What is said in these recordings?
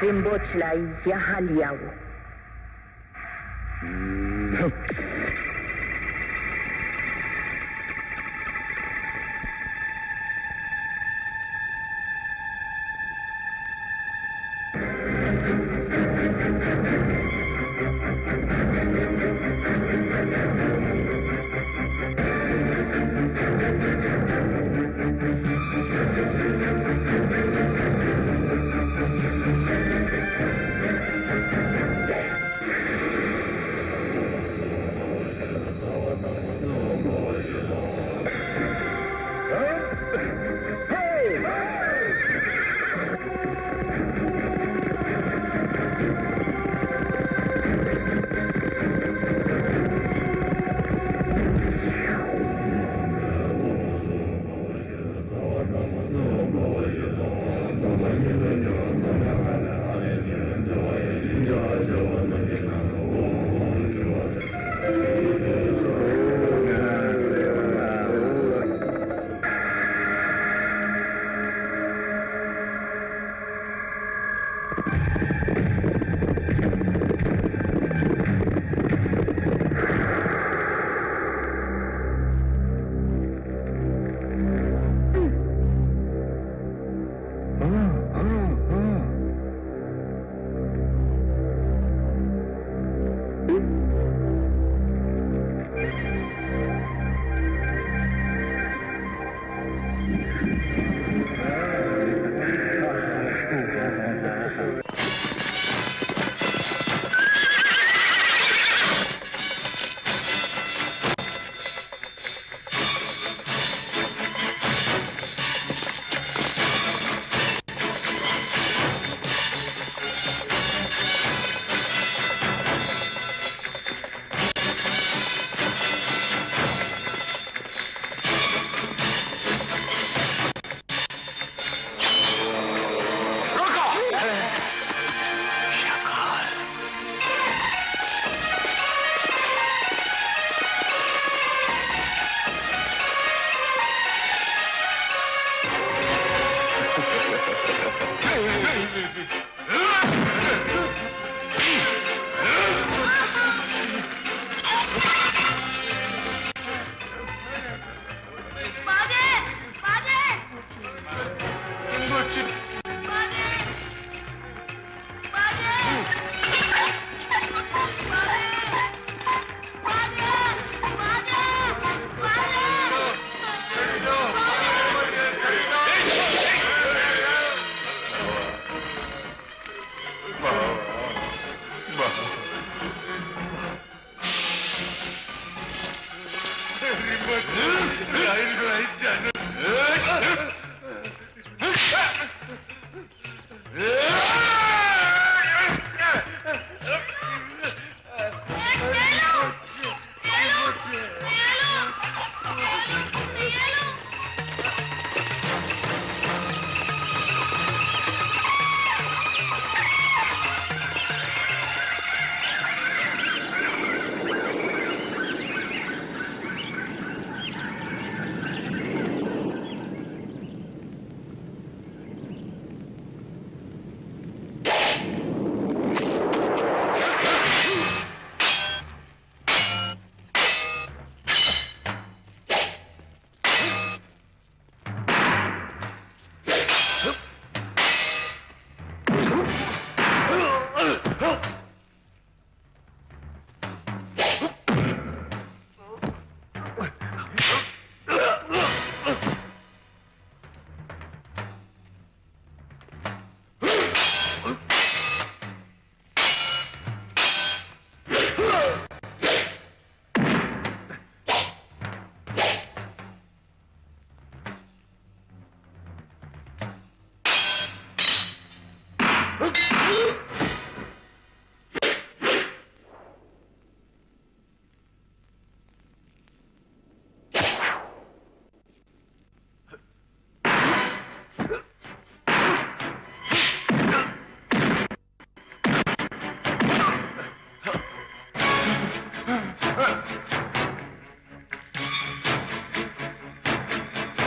rimbotsla yahaliyawo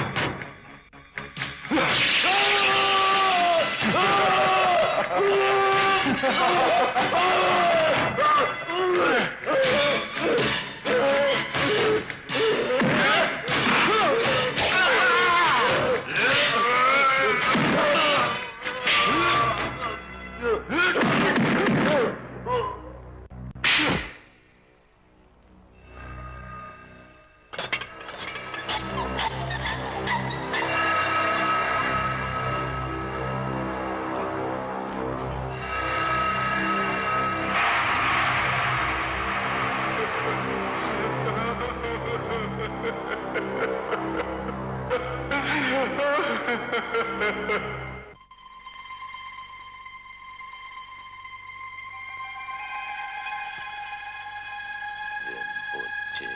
Ah! Rinpoche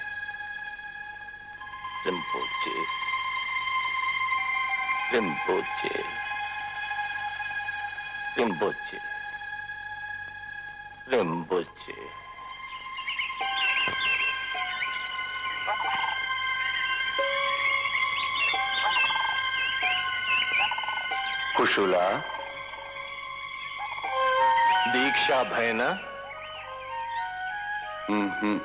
Rinpoche Rinpoche Rinpoche Rinpoche కుశుల దీక్షా భయన మ్మ్.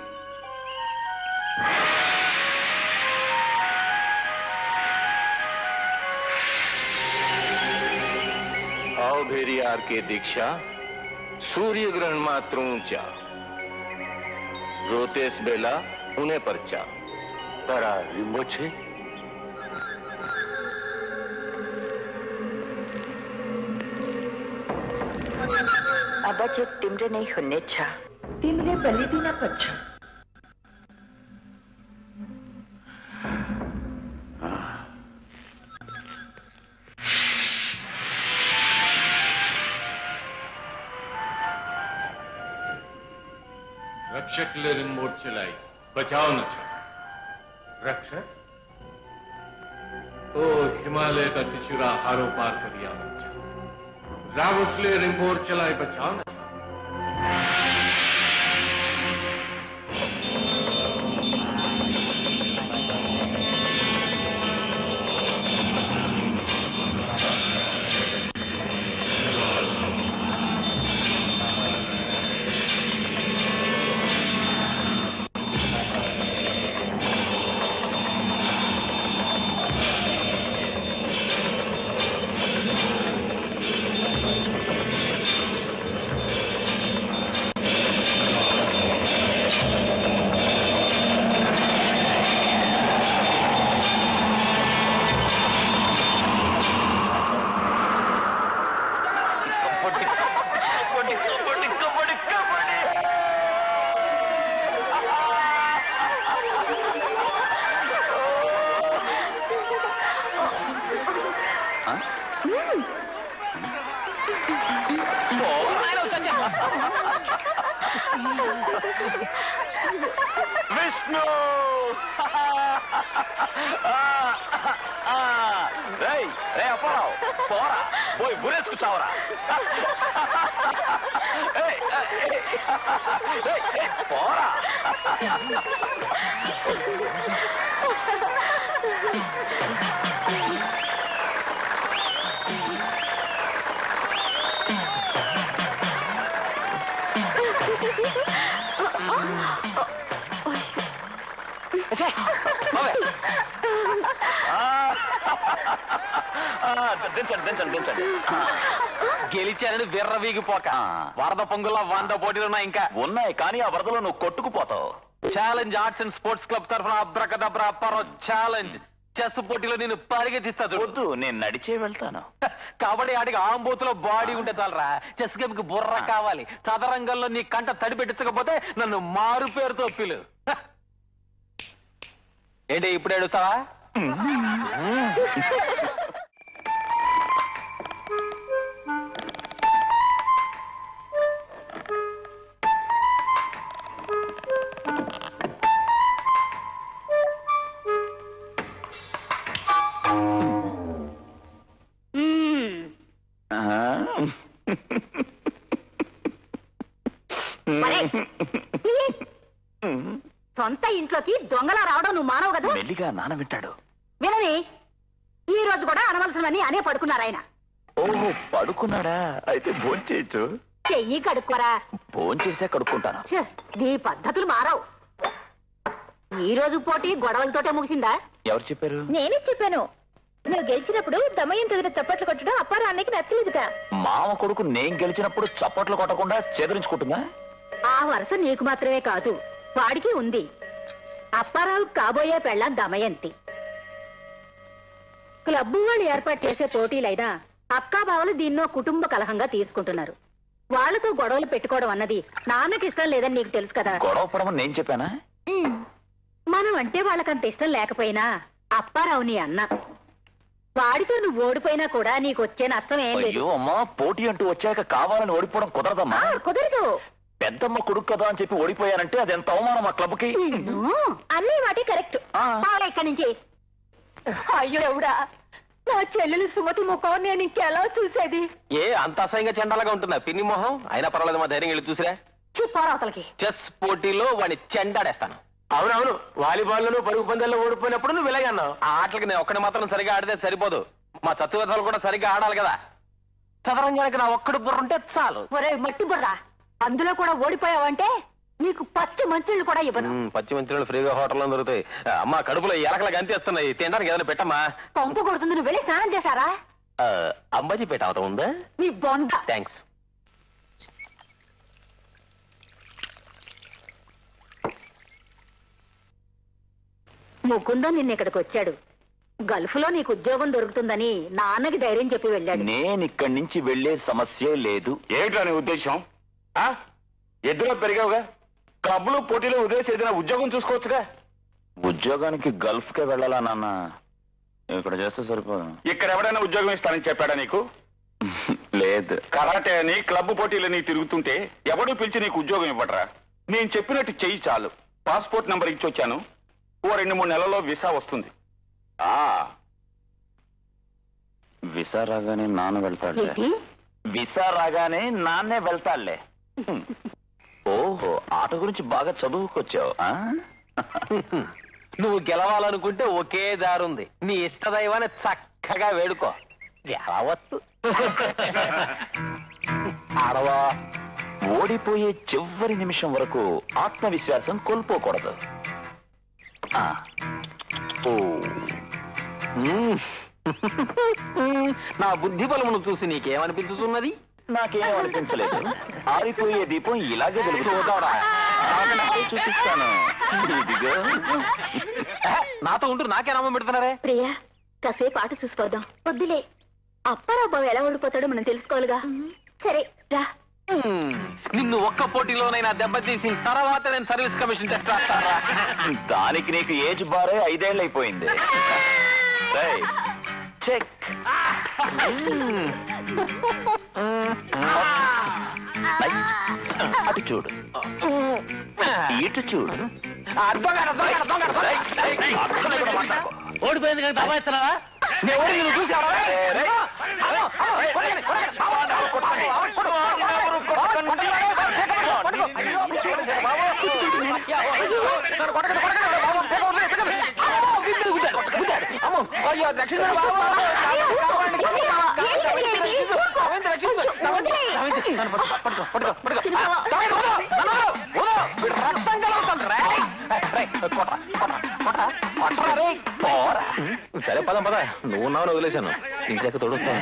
आओ भेरी आर के दीक्षा सूर्य ग्रहण मात्र ऊंचा रोतेस बेला उन्हें परचा परा रिंबोछे अब जे तिम्रे नहीं हुने छा तिम्रे बलिदिन पछ રક્ષક લે રિમોટ ચલાઈ બચાવ ન છો રક્ષક ઓ હિમાલય का चिचुरा हारो पार करिया रावसले रिमोट चलाई बचाव न छो విష్ణు రేయ్ రే అప్పారావు పోరా పోయి బురేసుకు చావరా ఏయ్, ఏయ్, ఏయ్, ఏయ్, పోరా దించండి దించండి దించండి గెలిచారని విర్రవీగిపోక వరద పొంగుల వంద పోటీలున్నా ఇంకా ఉన్నాయి కానీ ఆ వరదలో నువ్వు కొట్టుకుపోతావు challenge arts and sports club తరఫున అబ్రకదబ్ర అప్పారో ఛాలెంజ్ చెస్ పోటీలో నేను పరిగెత్తిస్తా చూడు. వద్దు నేను నడిచే వెళ్తాను కబడ్డీ ఆడికి ఆంబోతులో బాడీ ఉంటే చాలరా చెస్ గేమ్ కి బుర్ర కావాలి చదరంగంలో నీ కంట తడి పెట్టించకపోతే నన్ను మారు పేరుతో పిలు హ. ఏంటి ఇప్పుడు ఎడుతావా మరే, సొంత ఇంట్లోకి దొంగలా రావడం నువ్వు మానవు కదా మెల్లిగా నాన్న వింటాడు వినని ఈ రోజు కూడా అనవలసినవని అనే పడుకున్నారు ఆయన ఓహో పడుకున్నాడా అయితే భోంచేయచ్చు చెయ్యి కడుక్కోరా భోంచేసే కడుక్కుంటాను ఛే, నీ పద్ధతులు మారవు ఈ రోజు పోటీ గొడవలతోటే ముగిసిందా ఎవరు చెప్పారు నేనే చెప్పాను నువ్వు గెలిచినప్పుడు దమయం తగిన చప్పట్లు కొట్టడం అప్పారానికి నచ్చలేదుట మామ కొడుకు నేను గెలిచినప్పుడు చప్పట్లు కొట్టకుండా చేదరించుకుంటుందా ఆ వరుస నీకు మాత్రమే కాదు వాడికి ఉంది అప్పారావు కాబోయే పెళ్ళం దమయంతి క్లబ్ వాళ్ళు ఏర్పాటు చేసే పోటీలైనా అక్కా బావలు దీన్నో కుటుంబ కలహంగా తీసుకుంటున్నారు వాళ్ళతో గొడవలు పెట్టుకోవడం అన్నది నాన్నకి ఇష్టం లేదని నీకు తెలుసు కదా గొడవ పడమని నేను చెప్పానా మనం అంటే వాళ్ళకంత ఇష్టం లేకపోయినా అప్పారావు నీ అన్న వాడితో నువ్వు ఓడిపోయినా కూడా నీకు వచ్చే నష్టం ఏం లేదు అయ్యో అమ్మా పోటీ అంటూ వచ్చాక కావాలని ఓడిపోవడం కుదరదమ్మా ఆ, కుదరదు పెద్దమ్మ కొడుకు కదా అని చెప్పి ఓడిపోయానంటే అది ఎంత అవమానం మా క్లబ్కి అన్నీ వాటి కరెక్ట్ ఆ. పావులా ఇక్కడి నుంచి అయ్యో ఎవడా నా చెల్లెలు సుమతి ముఖం నేను ఇంకెలా చూసేది ఏ అంత అసహ్యంగా చెండాలుగా ఉంటుందా పిన్ని మొహం అయినా పర్వాలేదు మా ధైర్యం వెళ్ళి చూసిరా చిప్పారవతలకి చెస్ పోటీలో వాడిని చెండాడేస్తాను అవునవును వాలీబాల్ పరుగు పందాల్లో ఓడిపోయినప్పుడు నువ్వు ఇలాగే అన్నావు ఆ ఆటలకి నేను ఒక్కడి మాత్రం సరిగా ఆడితే సరిపోదు మా చతువేతలు కూడా సరిగ్గా ఆడాలి కదా చదరంగానికి నా ఒక్కడు బుర్ర ఉంటే చాలు ఒరే మట్టి బుర్రా అందులో కూడా ఓడిపోయావంటే నీకు పచ్చి మంచులు కూడా ఇవ్వను మ్మ్, పచ్చి మంచినీళ్ళు ఫ్రీగా హోటల్లో దొరుకుతాయి అమ్మ కడుపులో ఎలకలు గంతేస్తున్నాయి తినడానికి ఏదైనా పెట్టమ్మా పంపు కొడుతుంది నువ్వు వెళ్ళి స్నానం చేశారా ఆ, అంబాజీపేట అవతం ఉందా నీ బొంద థ్యాంక్స్ ముకుంద నిన్న ఇక్కడికి వచ్చాడు గల్ఫ్ లో నీకు ఉద్యోగం దొరుకుతుందని నాన్నకి ధైర్యం చెప్పి వెళ్ళాడు నేను ఇక్కడి నుంచి వెళ్లే సమస్య లేదు ఏమిటా నీ ఉద్దేశం ఆ? ఎద్దులో పెరిగావుగా క్లబ్లు పోటీలు వదిలేసి ఏదైనా ఉద్యోగం చూసుకోవచ్చుగా ఉద్యోగానికి గల్ఫ్ కే వెళ్ళాలా నాన్న ఇక్కడ చేస్తే సరిపోదు ఇక్కడ ఎవడైనా ఉద్యోగం ఇస్తానని చెప్పాడా నీకు లేదు కరాటే అని క్లబ్ పోటీలని తిరుగుతుంటే ఎవడు పిలిచి నీకు ఉద్యోగం ఇవ్వడరా నేను చెప్పినట్టు చెయ్యి చాలు పాస్పోర్ట్ నంబర్ ఇచ్చి వచ్చాను ఓ రెండు మూడు నెలల్లో వీసా వస్తుంది ఆ విసా రాగానే నాన్న వెళ్తాడులే ఏంటి విసా రాగానే నాన్నే వెళ్తాడులే హ్మ్. ఓహో ఆట గురించి బాగా చదువుకొచ్చావు ఆ? నువ్వు గెలవాలనుకుంటే ఒకే దారుంది నీ ఇష్టదైవాన్ని చక్కగా వేడుకో గెలవచ్చు ఆడవా ఓడిపోయే చివరి నిమిషం వరకు ఆత్మవిశ్వాసం కోల్పోకూడదు ఆ. ఓ మ్మ్. నా బుద్ధి బలమును చూసి నీకేమనిపించుతున్నది నాకేం అనిపించలేదు ఆరిపోయే దీపం ఇలాగే వెలుగుతుందా చూపిస్తాను ఇదిగో ఆహా, నాతో ఉంటూ నాకే నామం పెడుతున్నారే ప్రియా కాసేపు ఆట చూసిపోదాం వద్దులే అప్పారావు బాబు ఎలా ఓడిపోతాడో మనం తెలుసుకోవాలిగా సరే రా మ్మ్. నిన్ను ఒక్క పోటీలోనైనా దెబ్బతీసిన తర్వాత నేను సర్వీస్ కమిషన్ టెస్ట్ రాస్తారా దానికి నీకు ఏజ్ బారే ఐదేళ్ళు అయిపోయింది రేయ్, చెక్ ఐ, అటు చూడు ఇటు చూడు అక్కడ కూడా మాట్లాడుకో. ఓడిపోయింది కానీ దబాయిస్తున్నావా ఎవరు నిన్ను చూసావా రేయ్, సరే పదం పద నువ్వు ఉన్నావు వదిలేశాను ఇంట్లోకి తోడుస్తాను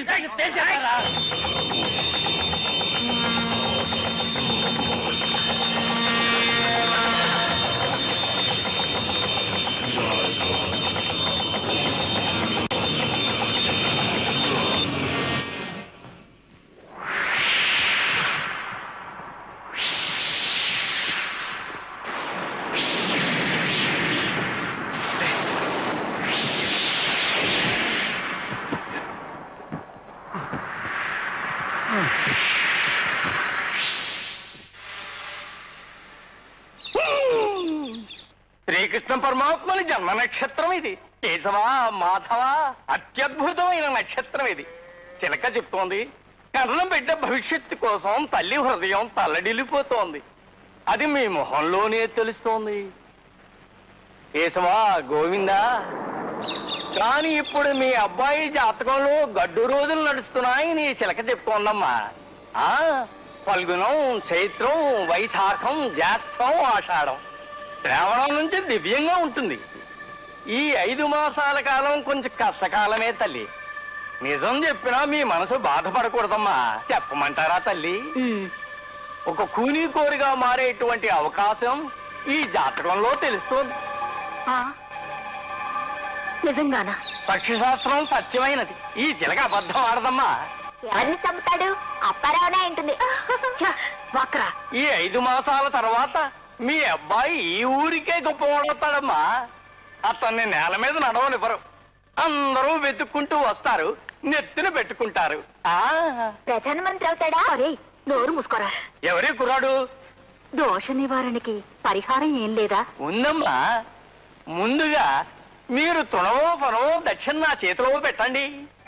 శ్రీకృష్ణ పరమాత్మని జన్మ నక్షత్రం ఇది కేశవా మాధవ అత్యద్భుతమైన నక్షత్రం ఇది చిలక చెప్తోంది కర్ణం బిడ్డ భవిష్యత్తు కోసం తల్లి హృదయం తల్లడిల్లిపోతోంది అది మీ మొహంలోనే తెలుస్తోంది కేశవా గోవిందా కానీ ఇప్పుడు మీ అబ్బాయి జాతకంలో గడ్డు రోజులు నడుస్తున్నాయి నీ చిలక చెప్పుకోందమ్మా ఆ ఫల్గుణం చైత్రం వైశాఖం జ్యేష్ఠం ఆషాఢం శ్రావణం నుంచి దివ్యంగా ఉంటుంది ఈ ఐదు మాసాల కాలం కొంచెం కష్టకాలమే తల్లి నిజం చెప్పినా మీ మనసు బాధపడకూడదమ్మా చెప్పమంటారా తల్లి ఉమ్, ఒక కూనీ కోరిగా మారేటువంటి అవకాశం ఈ జాతకంలో తెలుస్తోంది ఆ, నిజంగానా పక్షిశాస్త్రం సత్యమైనది ఈ చిలక అబద్ధం ఆడదమ్మా ఎవరిని చంపుతాడు అప్పారావునే ఉంటుంది వాక్రా ఈ ఐదు మాసాల తర్వాత మీ అబ్బాయి ఈ ఊరికే గొప్పవాడవుతాడమ్మా అతన్ని నేల మీద నడవనివ్వరు అందరూ వెతుక్కుంటూ వస్తారు నెత్తిన పెట్టుకుంటారు ఆ ప్రధానమంత్రి అవుతాడా అరే నోరు మూసుకోరా ఎవరి కుర్రాడు దోష నివారణకి పరిహారం ఏం లేదా ఉందమ్మా ముందుగా మీరు తుణవో పనవో దక్షిణ నా చేతిలో పెట్టండి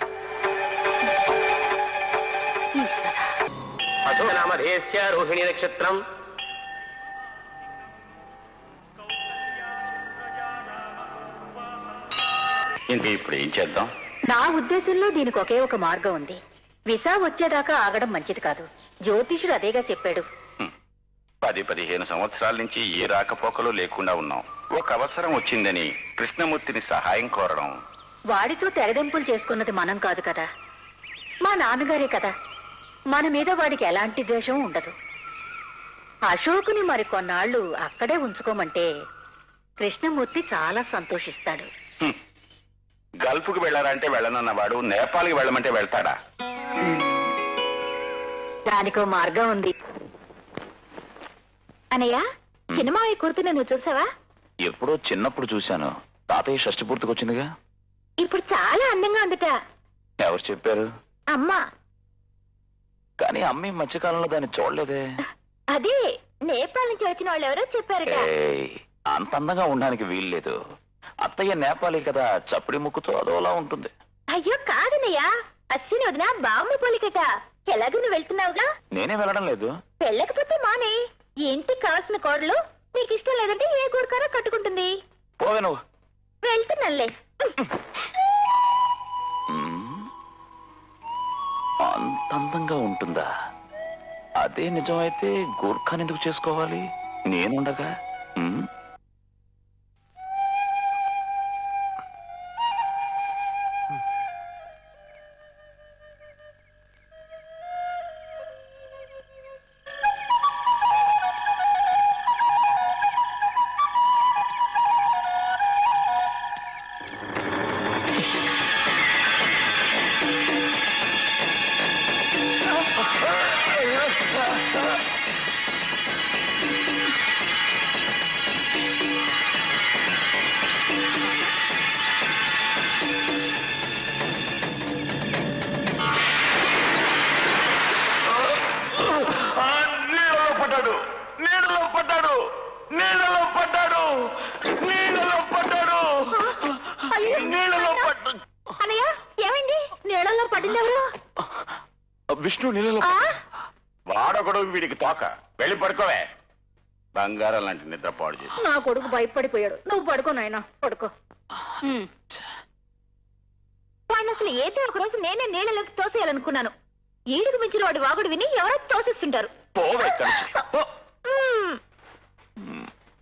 అధోనామధేస్య రోహిణి నక్షత్రం ఇంక ఇప్పుడు ఏం చేద్దాం నా ఉద్దేశంలో దీనికి ఒకే ఒక మార్గం ఉంది విసా వచ్చేదాకా ఆగడం మంచిది కాదు జ్యోతిషుడు అదేగా చెప్పాడు హ్మ్. పది పదిహేను సంవత్సరాల నుంచి ఏ రాకపోకలు లేకుండా ఉన్నాం ఒక అవసరం వచ్చిందని కృష్ణమూర్తిని సహాయం కోరడం వాడితో తెగదెంపులు చేసుకున్నది మనం కాదు కదా మా నాన్నగారే కదా మన మీద వాడికి ఎలాంటి ద్వేషం ఉండదు అశోకుని మరి కొన్నాళ్ళు అక్కడే ఉంచుకోమంటే కృష్ణమూర్తి చాలా సంతోషిస్తాడు హ్మ్. గల్ఫ్కు వెళ్ళారంటే వెళ్ళనన్నవాడు నేపాల్కి వెళ్ళమంటే వెళ్తాడా దానికో మార్గం ఉంది అనయ్య చిన్నమావయ్య కూతురు నువ్వు చూసావా ఎప్పుడో చిన్నప్పుడు చూశాను తాతయ్య షష్టి పూర్తికొచ్చిందిగా ఇప్పుడు చాలా అందంగా ఉందట ఎవరు చెప్పారు అమ్మా కానీ అమ్మ ఈ మధ్యకాలంలో దాన్ని చూడలేదే అదే నేపాల్ నుంచి వచ్చిన వాళ్ళు ఎవరో చెప్పారట ఏయ్, అంత అందంగా ఉండడానికి వీల్లేదు అత్తయ్య నేపాలి కదా చప్పడి ముక్కుతో అదోలా ఉంటుంది అయ్యో కాదనయ్యా అశ్విని వదిన బామ్మ పోలికట ఎలాగో నువ్వు వెళ్తున్నావుగా నేనే వెళ్ళడం లేదు వెళ్ళకపోతే మానే ఈ ఇంటికి కావాల్సిన కోడలు నీకు ఇష్టం లేదంటే ఏ కోరికారో కట్టుకుంటుంది పోవే నువ్వు వెళ్తున్నానులే మ్మ్. అంత అందంగా ఉంటుందా అదే నిజమైతే గూర్ఖాన్ ఎందుకు చేసుకోవాలి నేనుండగా మ్మ్. నీళ్ళలో పడ్డాడు నీళ్ళలో పడ్డాడు నీళ్ళలో పడ్డాడు నీళ్ళలో పడ్డాడు నీళ్ళలో పడ్డాడు అనయ్య ఏమైంది నీళ్ళలో పడింది ఎవరు విష్ణు నీళ్ళలో ఆ? వాడొకడు వీడికి తోక వెళ్ళి పడుకోవే బంగారం లాంటి నిద్ర పాడు చేసి నా కొడుకు భయపడిపోయాడు నువ్వు పడుకో నాయనా పడుకో ఉమ్. వాడిని అసలు ఏదో ఒక రోజు నేనే నీళ్ళలోకి తోసేయాలనుకున్నాను ఈడుకు మించిన వాడి వాగుడు విని ఎవరో తోసేస్తుంటారు పోవే ఇక్కడి నుంచి. పో. ఉమ్.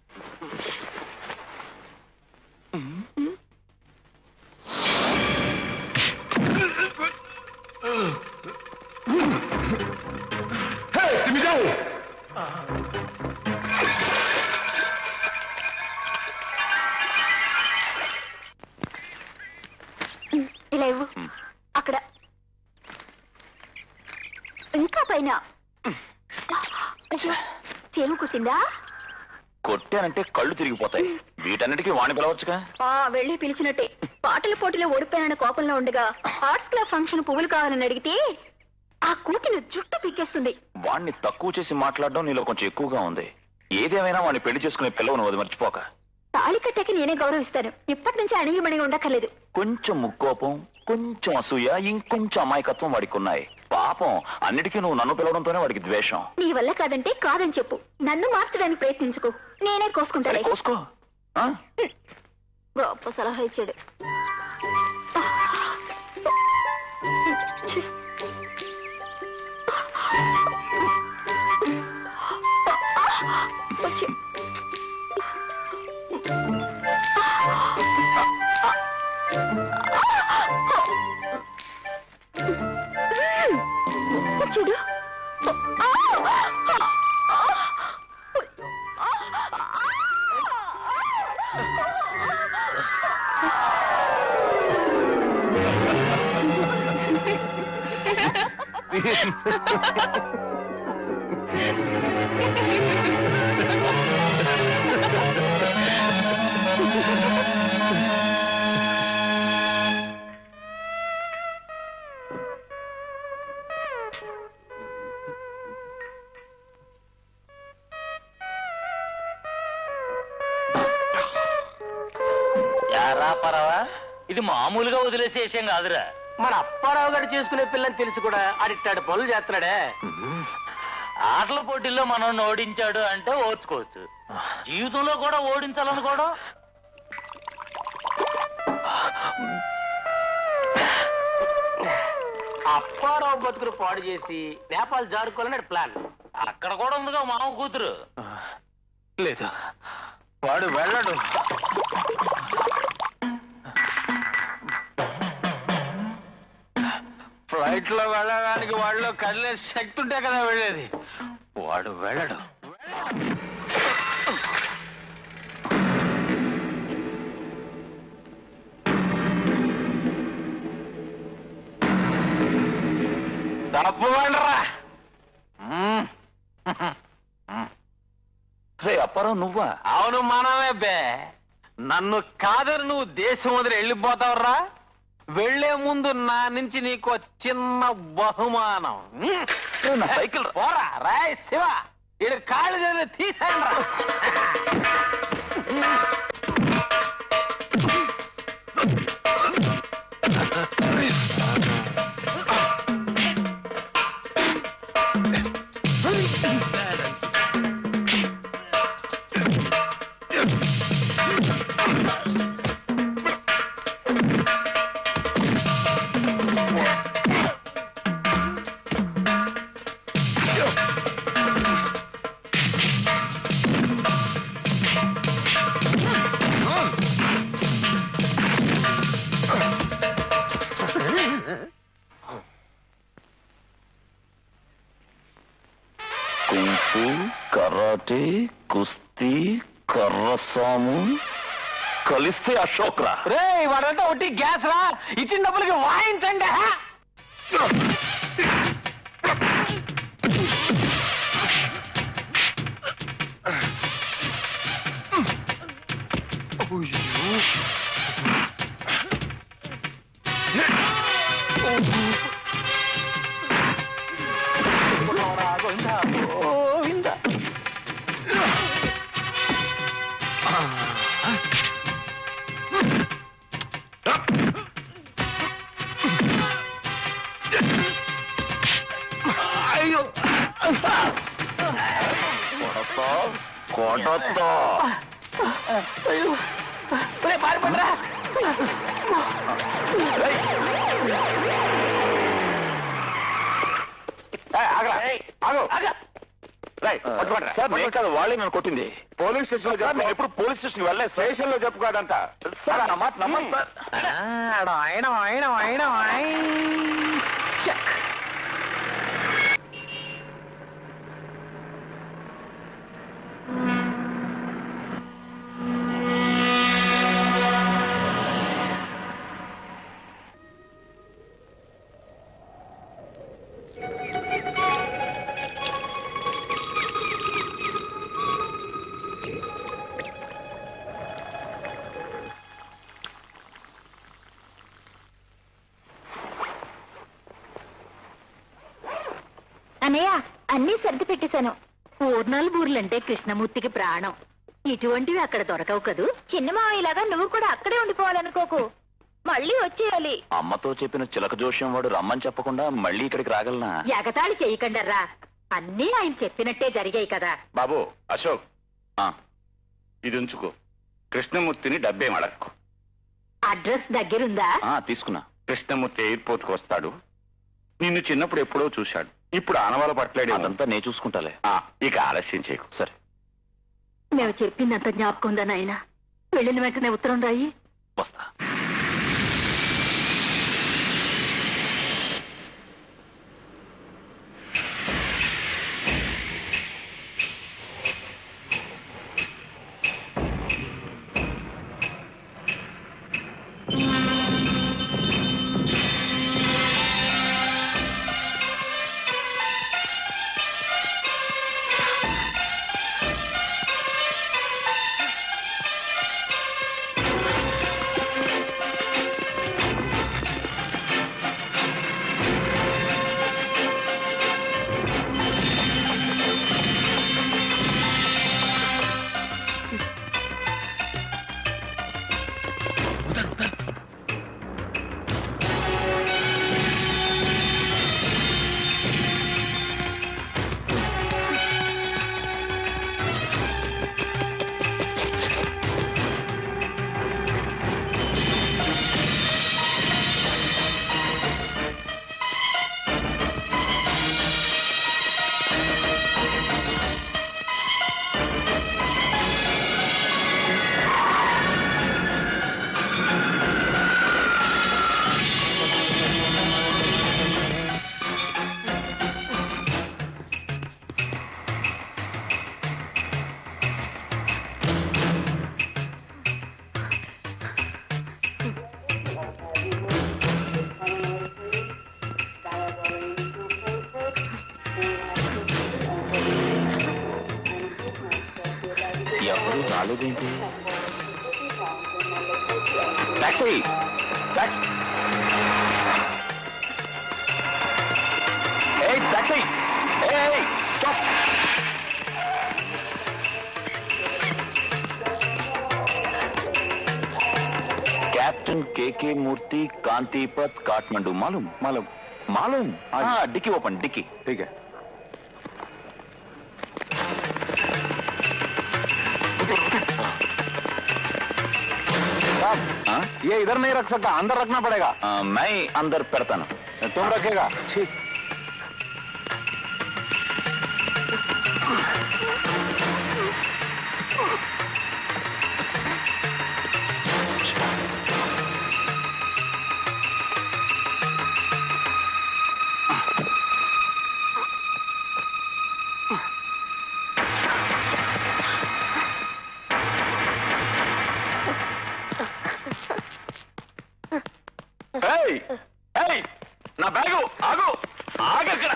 ఇలా ఇవ్వు అక్కడ ఇంకా పైన అయ్యో చేను కుట్టిందా కొట్టానంటే కళ్ళు తిరిగిపోతాయి వీటన్నిటికీ వాణి పిలవచ్చుగా ఆ వెళ్ళి పిలిచినట్టే పాటల పోటీలో ఓడిపోయానన్న కోపంలో ఉండగా ఆర్ట్స్ క్లబ్ ఫంక్షన్ పువ్వులు కావాలని అడిగితే ఆ కూతురు జుట్టు పీకేస్తుంది వాణ్ణి తక్కువ చేసి మాట్లాడడం నీలో కొంచెం ఎక్కువగా ఉంది ఏదేమైనా వాణ్ణి పెళ్లి చేసుకునే పిల్లవు నువ్వు అది మర్చిపోక తాళి కట్టాక నేనే గౌరవిస్తాను ఇప్పటి నుంచి అణిగిమణిగా ఉండక్కర్లేదు కొంచెం ముక్కోపం కొంచెం అసూయ ఇంకొంచెం అమాయకత్వం వాడికి ఉన్నాయి పాపం అన్నిటికీ నువ్వు నన్ను పిలవడంతోనే వాడికి ద్వేషం నీ వల్ల కాదంటే కాదని చెప్పు నన్ను మార్చడానికి ప్రయత్నించుకో నేనే సరే కోసుకుంటాను కోసుకో ఆ? గొప్ప సలహా ఇచ్చాడు చూడు యారా పరవా ఇది మామూలుగా వదిలేసే విషయం కాదురా మన అప్పారావు గారు చేసుకునే పిల్లని తెలిసి కూడా అడిట్టాడు పనులు చేస్తున్నాడే ఆటల పోటీల్లో మనం ఓడించాడు అంటే ఓర్చుకోవచ్చు జీవితంలో కూడా ఓడించాలనుకోవడం అప్పారావు బతుకులు పాడు చేసి నేపాల్ జారుకోవాలని ప్లాన్ అక్కడ కూడా ఉందిగా మామ కూతురు లేదు వాడు వెళ్ళడు ఫ్లైట్ లో వెళ్ళడానికి వాళ్ళు కదిలే శక్తి ఉంటే కదా వెళ్ళేది వాడు వెళ్ళడు తప్పు వెళ్ళరా రే అప్పారావు నువ్వా అవును మనమే బే నన్ను కాదని నువ్వు దేశం వదిలి వెళ్ళిపోతావురా వెళ్లే ముందు నా నుంచి నీకు చిన్న బహుమానం నా సైకిల్ రా. పోరా రాయ్ శివ ఇడు కాళ్ళు చేతులు తీసేయండి రా కుంఫు కరాటే కుస్తీ కర్రసాము కలిస్తే అశోక్ రా రే వాడంతా ఒట్టి గ్యాస్ రా ఇచ్చిన డబ్బులకి వాయించండి హా? కొడతా కొడతా రే పారిపడరా సార్ నేను కాదు వాళ్ళే నన్ను కొట్టింది పోలీస్ స్టేషన్ లో నేను ఎప్పుడు పోలీస్ స్టేషన్ వెళ్ళే స్టేషన్ లో చెప్పుకోదంట సార్ నా మాట నమ్మండి సార్ ఆయన ఆయన ఆయన అన్నయ్య అన్నీ సర్ది పెట్టేశాను పూర్ణాలు బూర్లంటే కృష్ణమూర్తికి ప్రాణం ఇటువంటివి అక్కడ దొరకవు కదూ చిన్న మావయ్యలాగా నువ్వు కూడా అక్కడే ఉండిపోవాలనుకోకు మళ్ళీ వచ్చేయాలి అమ్మతో చెప్పిన చిలక జోష్యం వాడు రమ్మని చెప్పకుండా మళ్ళీ ఇక్కడికి రాగలనా ఎగతాళి చేయకండర్రా అన్నీ ఆయన చెప్పినట్టే జరిగాయి కదా బాబు అశోక్ ఆ, ఇది ఉంచుకో కృష్ణమూర్తిని డబ్బేం అడక్కు అడ్రస్ దగ్గరుందా ఆ, తీసుకున్నా కృష్ణమూర్తి ఎయిర్పోర్ట్ కు వస్తాడు నిన్ను చిన్నప్పుడు ఎప్పుడో చూశాడు ఇప్పుడు ఆనవాల పట్టలేడు అదంతా నేను చూసుకుంటాలే ఇక ఆలస్యం చేయకు సరే మేము చెప్పిందంత జ్ఞాపకం ఉందా నాయన వెళ్ళిన వెంటనే ఉత్తరం రాయి వస్తా ఎవరు రాలేదేంటి టాక్సీ టాక్సీ ఏ టాక్సీ ఏ స్టాప్ कैप्टन के के मूर्ति कांतिपत काठमांडू मालूम मालूम मालूम हाँ डिक्की ओपन डिक्की ठीक है हाँ? ये इधर नहीं रख सकता अंदर रखना पड़ेगा आ, मैं अंदर करता ना तुम रखेगा ठीक ఏయ్! ఏయ్! నా బ్యాగు ఆగు ఆగక్కడ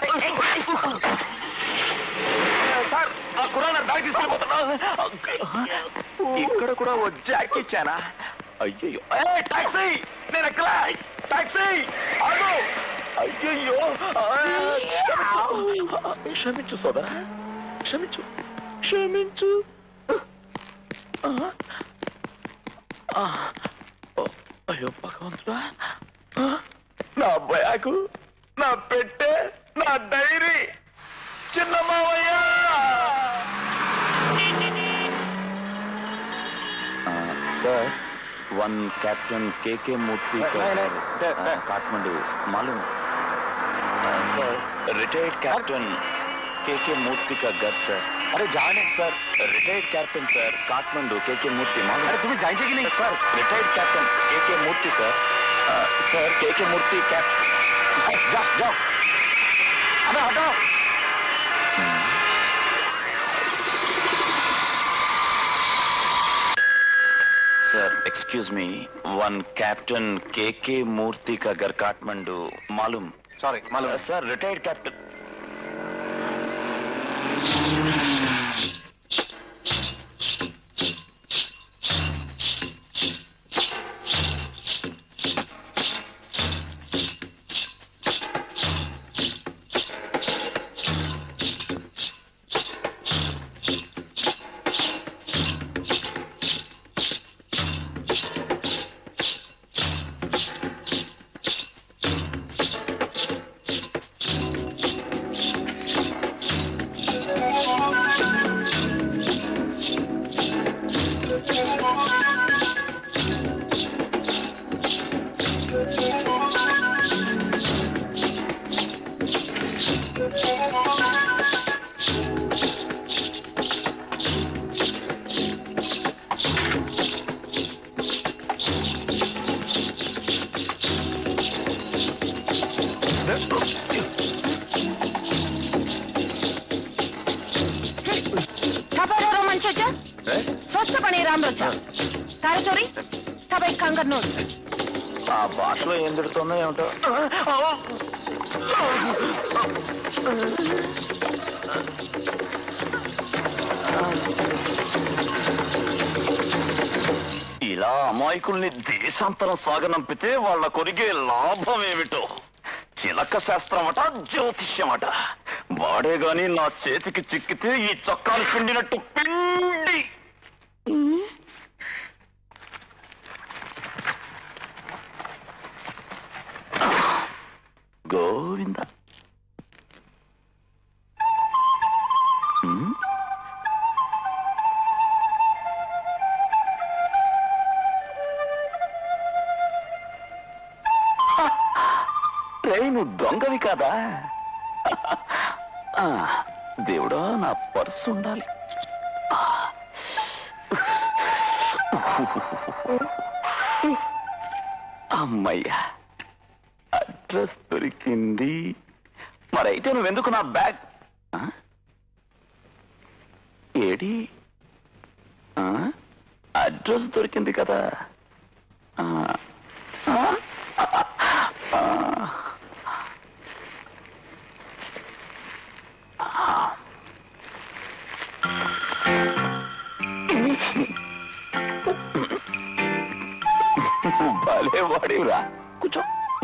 సార్ ఆ కురాన బ్యాగ్ తీసుకెళ్ళిపోతున్నా ఇక్కడ కూడా ఓ జాక్ ఇచ్చానా అయ్యయ్యో ఏ టాక్సీ నేను ఎక్కడ టాక్సీ ఆగు అయ్యయ్యో ఆ, క్షమించు. క్షమించు సోదరా క్షమించు క్షమించు ఆ. ఆ. ఓ, అయ్యో భగవంతుడా ఆ, నా బ్యాగు నా పెట్టె నా డైరీ చిన్న మావయ్య sir one captain K K मूर्ति काठमांडू मालूम sir retired captain K K मूर्ति का घर सर अरे जाने sir retired captain sir Kathmandu K K मूर्ति मालूम अरे तुम्हें जाएंगे कि नहीं sir retired captain K K मूर्ति सर सर के के मूर्ति कैप जाओ जाओ अरे हटाओ sir excuse me one captain K K मूर्ति का घर काठमांडू मालूम सॉरी मालूम सर रिटायर्ड कैप्टन खबर है रोमन चाचा स्वस्थ बने राम रोचा कार चोरी तब एक कंगर नोस ఆ భాషలో ఏం తిడుతుందో ఏమిటో ఇలా అమాయకుల్ని దేశాంతరం సాగనంపితే వాళ్ళ కొరిగే లాభం ఏమిటో చిలక శాస్త్రం అట జ్యోతిష్యం అట వాడే గాని నా చేతికి చిక్కితే ఈ చొక్కాలు పిండినట్టు పిండి గోవింద ఉమ్. రేయ్, నువ్వు దొంగవి కాదా ఆ, దేవుడా నా పర్సు ఉండాలి ఆ. అమ్మయ్యా అడ్రస్ దొరికింది మరైతే నువ్వెందుకు నా బ్యాగ్ ఆ? ఏడి ఆ? అడ్రస్ దొరికింది కదా ఆ. ఆ? ఆ. భలే వాడివిరా కూర్చో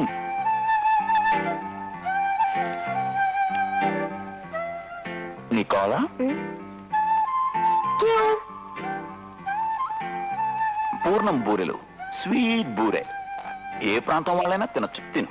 నీ కాలా పూర్ణం బూరెలు స్వీట్ బూరె ఏ ప్రాంతం వాళ్ళైనా తినచ్చు తిను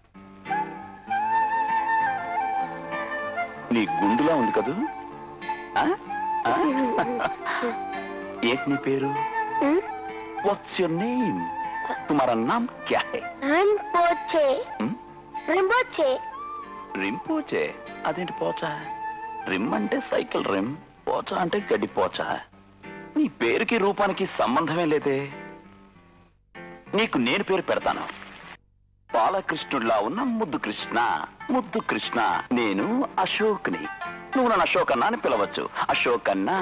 నీ గుండులా ఉంది కదూ ఆ? ఆ? ఏంటి నీ పేరు వాట్స్ యువర్ నేమ్ తుమారా నామ్ క్యా హై రింపోచే హ్మ్? రింపోచే రింపోచే అదేంటి పోచా రిమ్ అంటే సైకిల్ రిమ్ పోచా అంటే గడ్డి పోచా నీ పేరుకి రూపానికి సంబంధమే లేదే నీకు నేను పేరు పెడతాను బాలకృష్ణుడిలా ఉన్న ముద్దు కృష్ణ ముద్దు కృష్ణ నేను అశోక్ని నువ్వు నన్ను అశోక్ అన్నా అని పిలవచ్చు అశోక్ అన్నా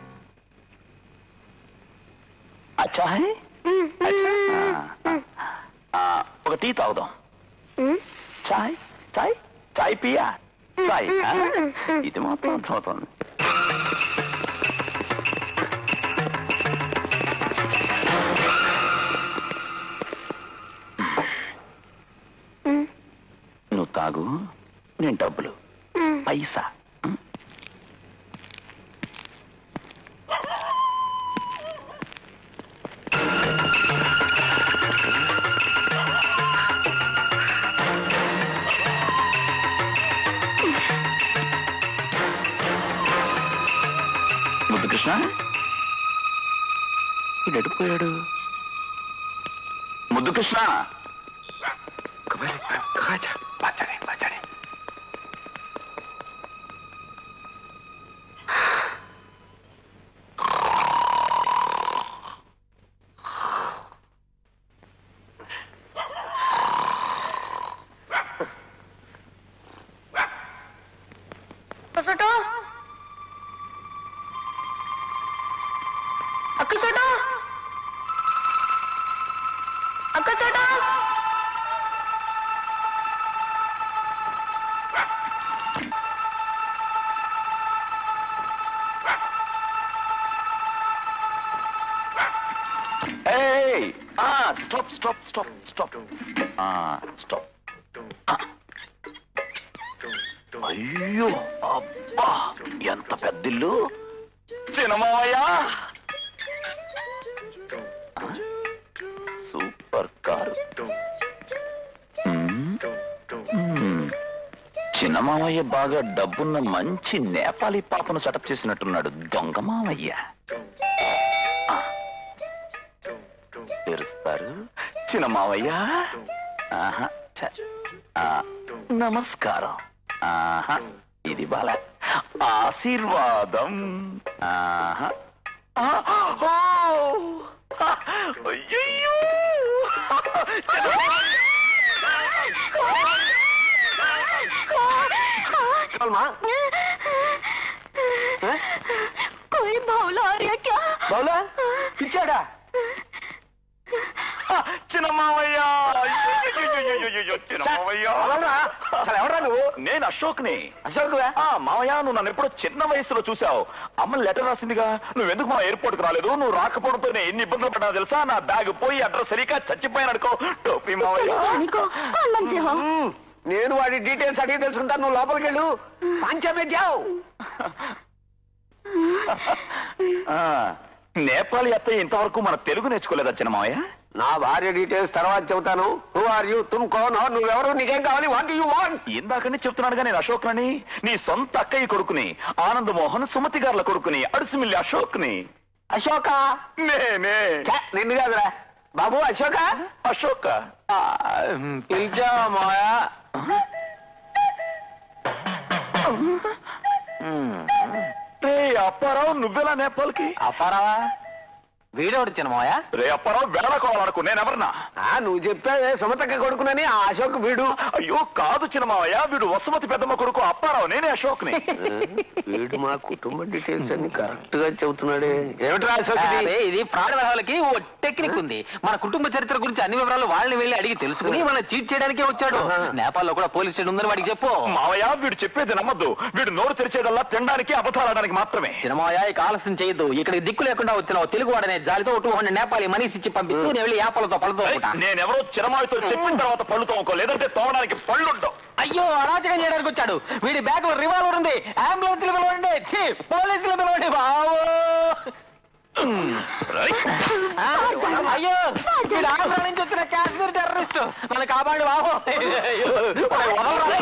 అచ్చా హై? ఆ, ఆ, ఒక టీ తాగుదాం చాయ్ చాయ్ చాయ్ పియా చాయ్ ఆ? ఇది మాత్రం అర్థమవుతుంది నువ్వు తాగు నేను డబ్బులు పైసా ఉం? ముద్దు కృష్ణ ఇది ఎడిపోయాడు ముద్దు Krishna అక్కసోటో అక్కసోటో అక్కసోటో Hey! Ah, stop, stop, stop, stop. Ah, stop. Ah. అయ్యో అబ్బా ఎంత పెద్దిల్లు సినిమావయ్యా సూపర్ కారు మ్మ్. మ్మ్. చిన్న మామయ్య బాగా డబ్బున్న మంచి నేపాలీ పాపను సెటప్ చేసినట్టున్నాడు దొంగ మామయ్య ఆ. తెరుస్తారు చిన్న మావయ్య ఆహా, ఛ. ఆ, నమస్కారం ఆహా ఇది బాల ఆశీర్వాదం ఆహా ఆ, ఓ! ఆ, అయ్యయ్యో! చిన్న మావయ్య! చెప్పాలమ్మా कोई बावला आ रहा क्या బౌలా పిచ్చాడా చిన్నమావయ్య చిన్నమావయ్య అసలు ఎవరా నువ్వు నేను అశోక్ని అశోక్ ఆ మావయ్య నువ్వు నన్ను ఎప్పుడో చిన్న వయసులో చూసావు అమ్మ లెటర్ రాసిందిగా నువ్వు ఎందుకు మా ఎయిర్పోర్ట్ కు రాలేదు నువ్వు రాకపోవడంతో నేను ఎన్ని ఇబ్బందులు పడ్డా తెలుసా నా బ్యాగ్ పోయి అడ్రస్ సరిగ్గా చచ్చిపోయాను అనుకో టోపీ మావయ్య को कौन से हो నేను వాడి డీటెయిల్స్ అడిగి తెలుసుకుంటాను నువ్వు లోపలికి వెళ్ళు పంచమే జావు ఆ, నేపాలి అత్తయ్య ఇంతవరకు మన తెలుగు నేర్చుకోలేదా చిన్నమావయ్య నా భార్య డీటెయిల్స్ తర్వాత చెబుతాను హూ ఆర్ యూ తుమ్ కోన్ నువ్వెవరు నీకేం కావాలి వాట్ యూ వాంట్ ఇందాకనే చెప్తున్నాడుగా నేను అశోక్ని నీ సొంత అక్కయ్య కొడుకుని ఆనంద్ మోహన్ సుమతి గారుల కొడుకుని అడుసుమిల్లి అశోక్ని అశోక నేనే ఛే, నిన్ను కాదురా బాబు అశోక అశోక్ పిలిచా మాయా రే అప్పారావు నువ్వెలా నేపాల్కి అప్పారావా వీడోడు చిన్నమాయా రే అప్పారావు వెళ్ళకోవాలనుకో నేనెవరన్నా నువ్వు చెప్పావే సుమతక్క కొడుకునని ఆ అశోక్ వీడు అయ్యో కాదు చిన్నమావయ్య వీడు వసుమతి పెద్దమ్మ కొడుకు అప్పారావు నేనే అశోక్ని వీడు మా కుటుంబ డీటెయిల్స్ అన్ని కరెక్ట్ గా చెబుతున్నాడే ఏమిట్రా అశోక్ ఇది? ఇది ఫ్రాడ్ వ్యవహారాలకి ఓ టెక్నిక్ ఉంది మన కుటుంబ చరిత్ర గురించి అన్ని వివరాలు వాళ్ళని వెళ్ళి అడిగి తెలుసుకుని మన చీట్ చేయడానికే వచ్చాడు నేపాల్లో కూడా పోలీస్ స్టేషన్ ఉందని వాడికి చెప్పు మావయ్య వీడు చెప్పేది నమ్మద్దు వీడు నోరు తెరిచేదల్లా తినడానికి అబద్ధాలాడడానికి మాత్రమే సినిమాయా ఇక ఆలస్యం చేయొద్దు ఇక్కడ దిక్కు లేకుండా వచ్చిన ఓ తెలుగు వాడనే జాలితో టూ హండ్రెడ్ నేపాలి మనీస్ ఇచ్చి పంపిస్తూ నేను వెళ్ళి యాపలతో పళ్ళతో ఉంటా. నేనెవరో చిరమాయితో చెప్పిన తర్వాత పళ్ళు తోముకో లేదంటే తోమడానికి పళ్ళుండవు అయ్యో అరాచకం చేయడానికి వచ్చాడు వీడి బ్యాగ్ లో రివాల్వర్ ఉంది అంబులెన్స్ పిలవండి ఛీ, పోలీసులు పిలవండి బావో ఆ, అయ్యో వీడు ఆంధ్ర నుంచి వచ్చిన కాశ్మీర్ టెర్రరిస్ట్ మన కాపాడు బాబు అయ్యో, వదలరా.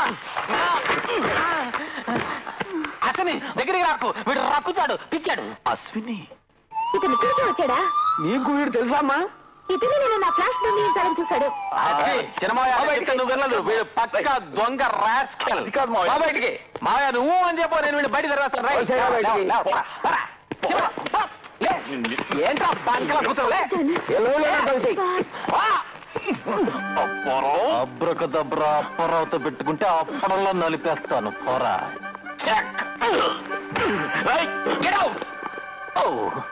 అసలు దగ్గరికి రాకు వీడు రక్కుతాడు పిచ్చాడు అశ్విని ఇతను ఇక్కడికే వచ్చాడా నీకు వీడు తెలుసా అమ్మా ఇతను నేను నా ఫ్లాష్ నుండి తరం చూశాడు అది, చిన్నమాయ చెప్తే నువ్వు వెళ్ళదు వీడు పక్క దొంగ రాస్కెల్ అది కాదు మావయ్య. బా బయటికి మావయ్య నువ్వు అని చెప్పు నేను వీడు బయట తెరవేస్తాను రైట్ వచ్చేయ్ బయటికి. లేవ్, లేవ్, పరా, పరా. చిన్న, పా, లే. ఏంట్రా బంకల కూతురు లే ఎల్లవెల్లలా కలిసి అప్పారావు అబ్రకదబ్రా అప్పరావుతో పెట్టుకుంటే అప్పడంలో నలిపేస్తాను పోరా Get out! Oh.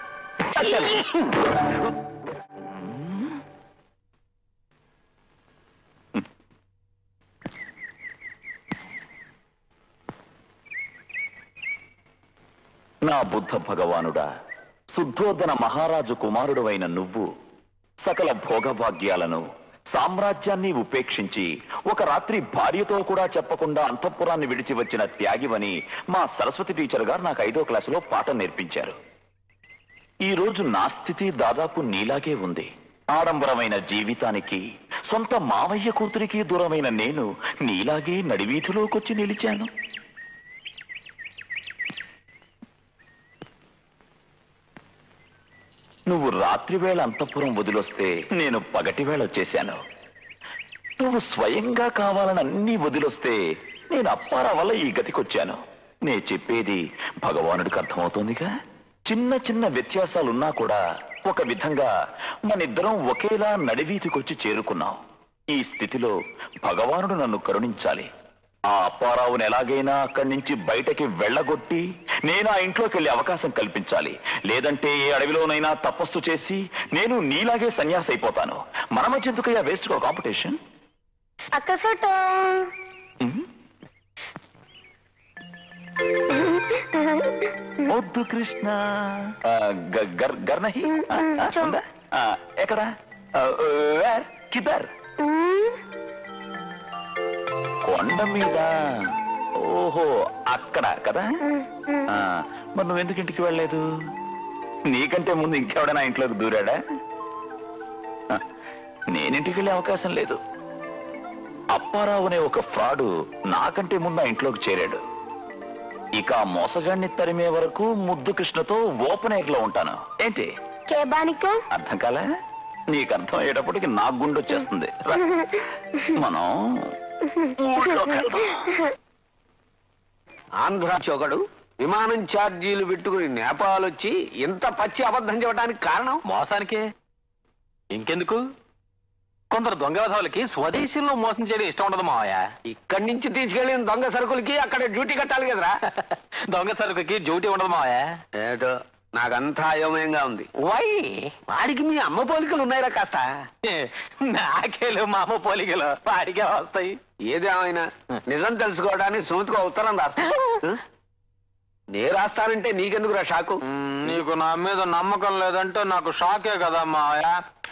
నా బుద్ధ భగవానుడా శుద్ధోదన మహారాజు కుమారుడువైన నువ్వు సకల భోగభాగ్యాలను సామ్రాజ్యాన్ని ఉపేక్షించి ఒక రాత్రి భార్యతో కూడా చెప్పకుండా అంతఃపురాన్ని విడిచి వచ్చిన త్యాగివని మా సరస్వతి టీచర్ గారు నాకు ఐదో క్లాసులో పాఠం నేర్పించారు ఈ రోజు నా స్థితి దాదాపు నీలాగే ఉంది ఆడంబరమైన జీవితానికి సొంత మావయ్య కూతురికి దూరమైన నేను నీలాగే నడివీధిలోకొచ్చి నిలిచాను నువ్వు రాత్రివేళ అంతఃపురం వదిలొస్తే నేను పగటివేళ వచ్చేశాను నువ్వు స్వయంగా కావాలని అన్నీ వదిలొస్తే నేను అప్పారా వల్ల ఈ గతికొచ్చాను నే చెప్పేది భగవానుడికి అర్థమవుతోందిగా చిన్న చిన్న వ్యత్యాసాలున్నా కూడా ఒక విధంగా మనిద్దరం ఒకేలా నడివీధికొచ్చి చేరుకున్నాం ఈ స్థితిలో భగవానుడు నన్ను కరుణించాలి ఆ అప్పారావుని ఎలాగైనా అక్కడి నుంచి బయటకి వెళ్ళగొట్టి నేను ఆ ఇంట్లోకి వెళ్ళే అవకాశం కల్పించాలి లేదంటే ఏ అడవిలోనైనా తపస్సు చేసి నేను నీలాగే సన్యాసి అయిపోతాను మన మధ్య ఎందుకయ్యా వేస్ట్ కాంపిటీషన్ అక్క ఫోటో వద్దు కృష్ణ ఆ, గ- గర్- గర్నహి ఆ, ఆ, ఉందా? ఆ, ఎక్కడ ఆ, వేర్? కిదర్ కొండ మీద ఓహో అక్కడ కదా ఆ, మరి నువ్వెందుకు ఇంటికి వెళ్ళలేదు నీకంటే ముందు ఇంకెవడైనా ఇంట్లోకి దూరాడా ఆ, నేనింటికి వెళ్ళే అవకాశం లేదు అప్పారావు అనే ఒక ఫ్రాడు నాకంటే ముందు ఆ ఇంట్లోకి చేరాడు ఇక ఆ మోసగాడిని తరిమే వరకు ముద్దు కృష్ణతో ఓపెన్ ఎయిర్ లో ఉంటాను ఏంటి కేబానిక అర్థం కాలే నీకు అర్థం అయ్యేటప్పటికి నాకు గుండె వచ్చేస్తుంది రా. మనం ఊళ్ళోకి వెళ్దాం. ఆంధ్ర ఒకడు విమానం ఛార్జీలు పెట్టుకుని నేపాల్ వచ్చి ఇంత పచ్చి అబద్ధం చెప్పడానికి కారణం మోసానికే ఇంకెందుకు కొందరు దొంగ విధవులకి స్వదేశంలో మోసం చేయడం ఇష్టం ఉండదు మావయ్య ఇక్కడి నుంచి తీసుకెళ్ళిన దొంగ సరుకులకి అక్కడ డ్యూటీ కట్టాలి కదరా దొంగ సరుకుకి డ్యూటీ ఉండదు మావయ్య ఏటో నాకంతా అయోమయంగా ఉంది వై వాడికి మీ అమ్మ పోలికలు ఉన్నాయిరా కాస్త నాకేలు మా అమ్మ పోలికలు వాడికే వస్తాయి ఏదేమైనా నిజం తెలుసుకోవడానికి సుమతికి ఉత్తరం రాస్తా నే రాస్తానంటే నీకెందుకు రా షాకు నీకు నా మీద నమ్మకం లేదంటే నాకు షాకే కదా మావయ్య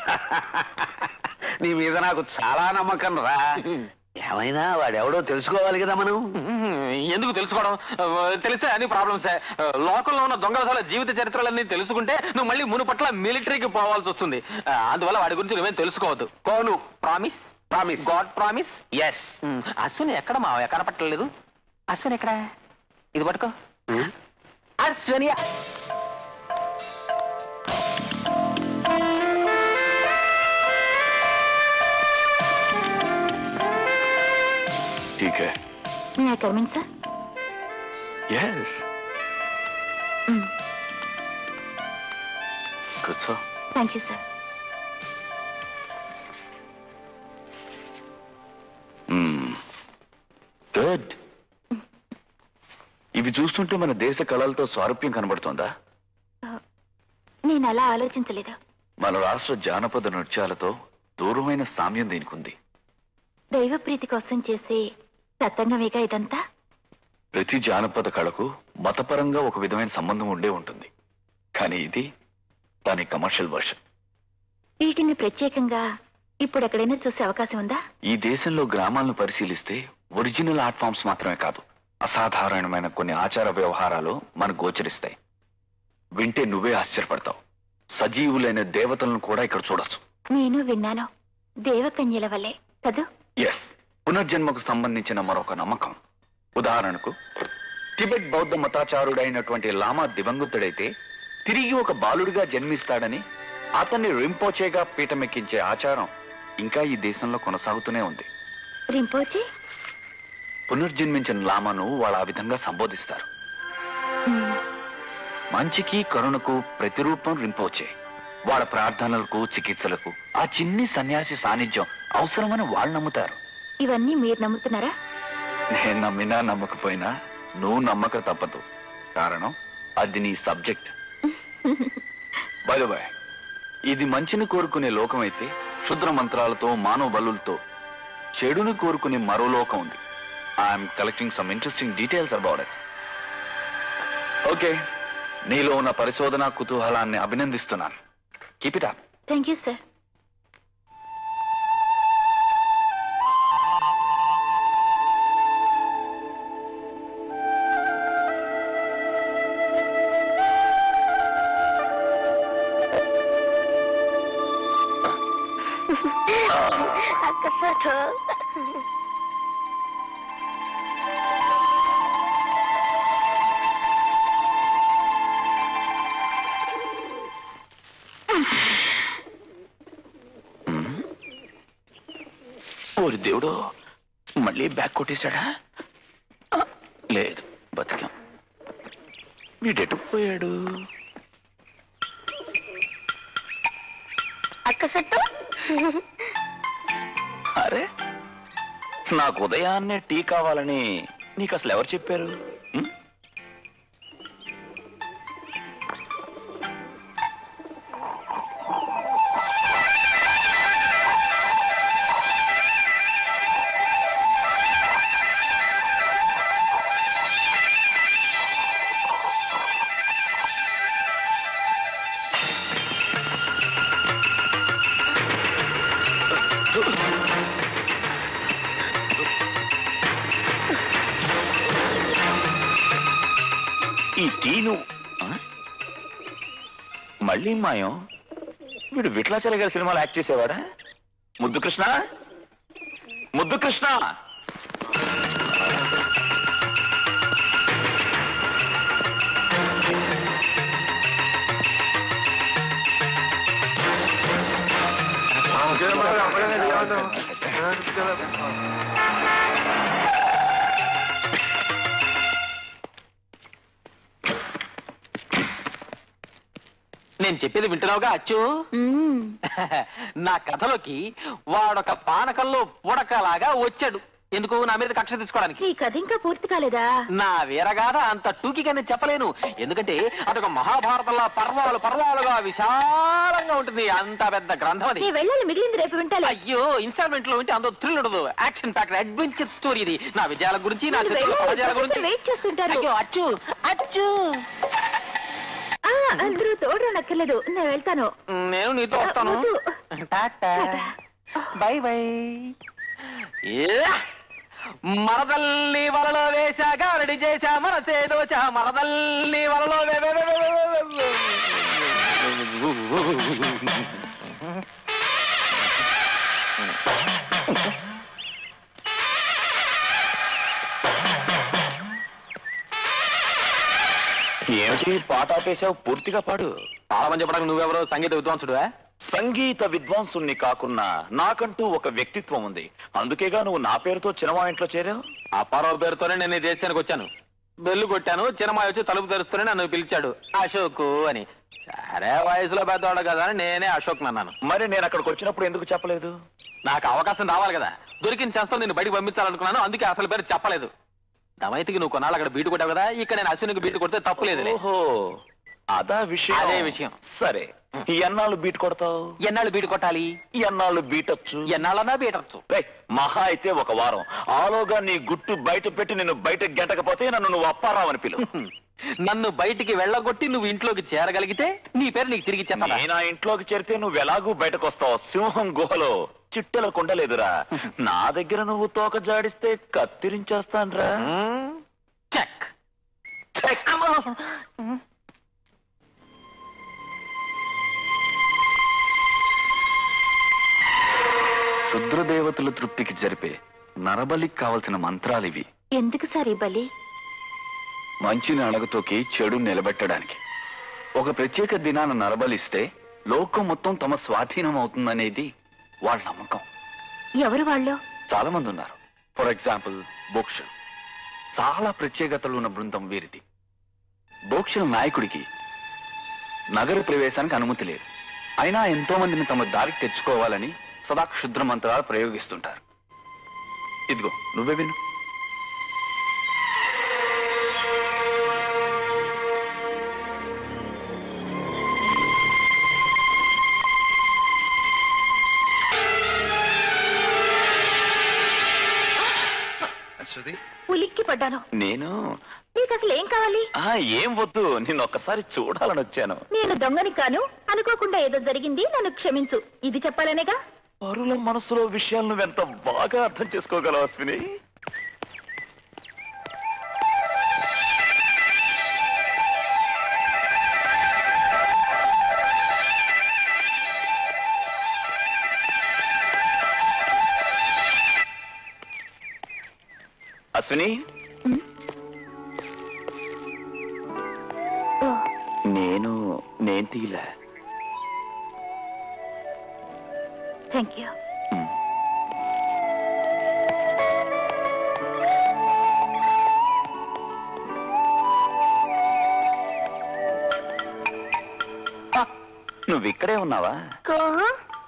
నీ మీద నాకు చాలా నమ్మకం రా ఏమైనా వాడెవడో తెలుసుకోవాలి కదా మనం ఎందుకు తెలుసుకోవడం తెలిస్తే అన్ని ప్రాబ్లమ్సే లోకంలో ఉన్న దొంగల జీవిత చరిత్రలన్నీ తెలుసుకుంటే నువ్వు మళ్ళీ మునుపట్ల మిలిటరీకి పోవాల్సి వస్తుంది అందువల్ల వాడి గురించి నువ్వేం తెలుసుకోవద్దు కోను promise promise god promise yes Ashwini ఎక్కడ మావయ్య కనపట్టలేదు అశ్విని ఎక్కడ ఇది పట్టుకో అశ్విని ठीक है मैं कमिंग सर यस కూర్చో థ్యాంక్ యూ సార్ గుడ్ ఇవి చూస్తుంటే మన దేశ కళలతో స్వారూప్యం కనబడుతోందా నేను అలా ఆలోచించలేదు మన రాష్ట్ర జానపద నృత్యాలతో దూరమైన సామ్యం దీనికుంది దైవ ప్రీతి కోసం చేసే సత్సంగమేగా ఇదంతా ప్రతి జానపద కళకు మతపరంగా ఒక విధమైన సంబంధం ఉండే ఉంటుంది కానీ ఇది దాని కమర్షియల్ వర్షన్ వీటిని ప్రత్యేకంగా ఇప్పుడు ఎక్కడైనా చూసే అవకాశం ఉందా ఈ దేశంలో గ్రామాలను పరిశీలిస్తే ఒరిజినల్ ఆర్ట్ ఫామ్స్ మాత్రమే కాదు అసాధారణమైన కొన్ని ఆచార వ్యవహారాలు మనకు గోచరిస్తాయి వింటే నువ్వే ఆశ్చర్యపడతావు సజీవులైన దేవతలను కూడా ఇక్కడ చూడొచ్చు నేను విన్నాను దేవకన్యల వల్లే కదూ ఎస్ పునర్జన్మకు సంబంధించిన మరొక నమ్మకం ఉదాహరణకు టిబెట్ బౌద్ధ మతాచారుడైనటువంటి లామా దివంగతుడైతే తిరిగి ఒక బాలుడిగా జన్మిస్తాడని అతన్ని రింపోచేగా పీఠమెక్కించే ఆచారం ఇంకా ఈ దేశంలో కొనసాగుతూనే ఉంది రింపోచి పునర్జన్మించిన లామాను వాళ్ళు ఆ విధంగా సంబోధిస్తారు మంచికి కరుణకు ప్రతిరూపం రింపోచే వాళ్ళ ప్రార్థనలకు చికిత్సలకు ఆ చిన్ని సన్యాసి సాన్నిధ్యం అవసరమని వాళ్ళు నమ్ముతారు ఇవన్నీ మీరు నమ్ముతున్నారా నేను నమ్మినా నమ్మకపోయినా నువ్వు నమ్మక తప్పదు కారణం అది నీ సబ్జెక్ట్ బాయ్ ఇది మంచిని కోరుకునే లోకం అయితే క్షుద్ర మంత్రాలతో మానవ బలులతో చెడుని కోరుకునే మరో లోకం ఉంది I'm collecting some interesting details about it okay నీలో ఉన్న పరిశోధన కుతూహలాన్ని అభినందిస్తున్నాను keep it up thank you sir అక్క ఫోటో ఓరి దేవుడు మళ్ళీ బ్యాగ్ కొట్టేశాడా ఆ, లేదు బతికాం వీడెటు పోయాడు అక్క ఫోటో అరే నాకు ఉదయాన్నే టీ కావాలని నీకు అసలు ఎవరు చెప్పారు ఉం? ఈ టీను ఆ? మళ్ళీ మాయం వీడు విట్లాచారి గారి సినిమాలో యాక్ట్ చేసేవాడా ముద్దు కృష్ణ ముద్దు కృష్ణ నేను చెప్పేది వింటున్నావుగా అచ్చు మ్మ్. నా కథలోకి వాడొక పానకంలో పూడకలాగా వచ్చాడు ఎందుకు నా మీద కక్ష తీసుకోవడానికి ఈ కథ ఇంకా పూర్తి కాలేదా నా వీరగాథ అంత టూకిగా నేను చెప్పలేను ఎందుకంటే అదొక మహాభారతంలో పర్వాలు పర్వాలుగా విశాలంగా ఉంటుంది అంత పెద్ద గ్రంథం అది నీ వెళ్ళాలి మిగిలింది రేపు వింటాలే అయ్యో ఇన్స్టాల్మెంట్ లో ఉంటే అందులో థ్రిల్ ఉండదు యాక్షన్ ప్యాక్డ్ అడ్వెంచర్ స్టోరీ ఇది నా విజయాల గురించి నా వాళ్ళు శత్రువుల వెళ్ళాలి, పరాజయాల గురించి వెయిట్ చేస్తుంటారు అయ్యో అచ్చు అచ్చు ఆ, అందరూ తోడు నక్కర్లేదు నేను వెళ్తాను నేను నీతో వస్తాను వద్దు. టాటా బై బై మరదల్ని వలలో వేశాక రెడీ చేశా మనసేదోచా మరదల్ని వలలో వే- వే- వే- వే- వే- వే- ఏమిటి పాట ఆపేశావు పూర్తిగా పాడు తాళమని చెప్పడానికి నువ్వెవరో సంగీత విద్వాంసుడు సంగీత విద్వాంసుణ్ణి కాకున్నా నాకంటూ ఒక వ్యక్తిత్వం ఉంది అందుకేగా నువ్వు నా పేరుతో చిన్నమా ఇంట్లో చేరావు అప్పారావు పేరుతోనే నేను ఈ దేశానికి వచ్చాను బెల్లు కొట్టాను చిన్నమాయ వచ్చి తలుపు తెరుస్తూనే నన్ను పిలిచాడు అశోక్ అని సరే వయసులో పెద్దవాడు కదా అని నేనే అశోక్ అన్నాను మరి నేను అక్కడికి వచ్చినప్పుడు ఎందుకు చెప్పలేదు నాకు అవకాశం రావాలి కదా దొరికిన చేస్తాను నేను బయటకు పంపించాలనుకున్నాను అందుకే అసలు పేరు చెప్పలేదు దమైతికి నువ్వు కొన్నాళ్ళు అక్కడ బీటు కొట్టావు కదా ఇక్కడ నేను అశ్వినికి బీటు కొడితే తప్పులేదు ఓహో అదా విషయం అదే విషయం. సరే ఈ ఎన్నాళ్ళు బీట్ కొడతావు ఎన్నాళ్ళు బీటు కొట్టాలి ఎన్నాళ్ళు బీటొచ్చు ఎన్నాళ్ళన్నా బీటచ్చు రేయ్, మహా అయితే ఒక వారం ఆలోగా నీ గుట్టు బయట పెట్టి నిన్ను బయట గెంటకపోతే నన్ను నువ్వు అప్పారావని పిలు నన్ను బయటికి వెళ్ళగొట్టి నువ్వు ఇంట్లోకి చేరగలిగితే నీ పేరు నీకు తిరిగి చెప్పాలి నేను ఆ ఇంట్లోకి చేరితే నువ్వు ఎలాగూ బయటకు వస్తావు సింహం గుహలో చిట్టెల కొండలేదురా నా దగ్గర నువ్వు తోక జాడిస్తే కత్తిరించేస్తాన్రా చెక్ రుద్రదేవతల తృప్తికి జరిపే నరబలికి కావలసిన మంత్రాలివి ఎందుకు సార్ ఈ బలి మంచిని అణగతోకి చెడు నిలబెట్టడానికి ఒక ప్రత్యేక దినాన నరబలిస్తే లోకం మొత్తం తమ స్వాధీనం అవుతుందనేది వాళ్ళ నమ్మకం ఎవరు వాళ్ళు చాలా మంది ఉన్నారు ఫర్ ఎగ్జాంపుల్ బోక్షల్ చాలా ప్రత్యేకతలు ఉన్న బృందం వీరిది బోక్షల్ నాయకుడికి నగర ప్రవేశానికి అనుమతి లేదు అయినా ఎంతో మందిని తమ దారికి తెచ్చుకోవాలని సదా క్షుద్ర మంత్రాలు ప్రయోగిస్తుంటారు ఇదిగో నువ్వే విను ఉలిక్కి పడ్డాను నేను నీకు అసలు ఏం కావాలి ఆ ఏం వద్దు నేను ఒక్కసారి చూడాలని వచ్చాను నేను దొంగని కాను అనుకోకుండా ఏదో జరిగింది నన్ను క్షమించు ఇది చెప్పాలనేగా పరుల మనసులో విషయాలు నువ్వెంత బాగా అర్థం చేసుకోగలవు అశ్విని అశ్విని ఓ, నేను నేను తీలే థ్యాంక్ యూ నువ్వు ఇక్కడే ఉన్నావా కోహ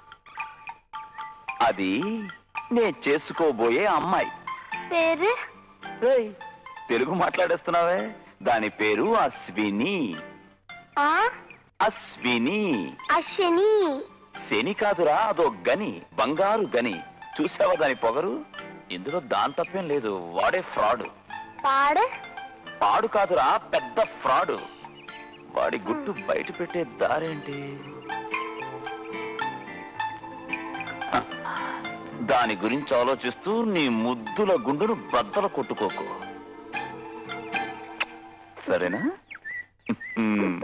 అది నేను చేసుకోబోయే అమ్మాయి పేరు ఏయ్, తెలుగు మాట్లాడేస్తున్నావే దాని పేరు అశ్విని ఆ అశ్విని అశ్విని శని కాదురా అదో గని బంగారు గని చూసావా దాని పొగరు ఇందులో దాని తప్పేం లేదు వాడే ఫ్రాడ్ పాడ పాడు కాదురా పెద్ద ఫ్రాడ్ వాడి గుట్టు బయట పెట్టే దారేంటి హ, దాని గురించి ఆలోచిస్తూ నీ ముద్దుల గుండును బద్దలు కొట్టుకోకు సరేనా హ్మ్.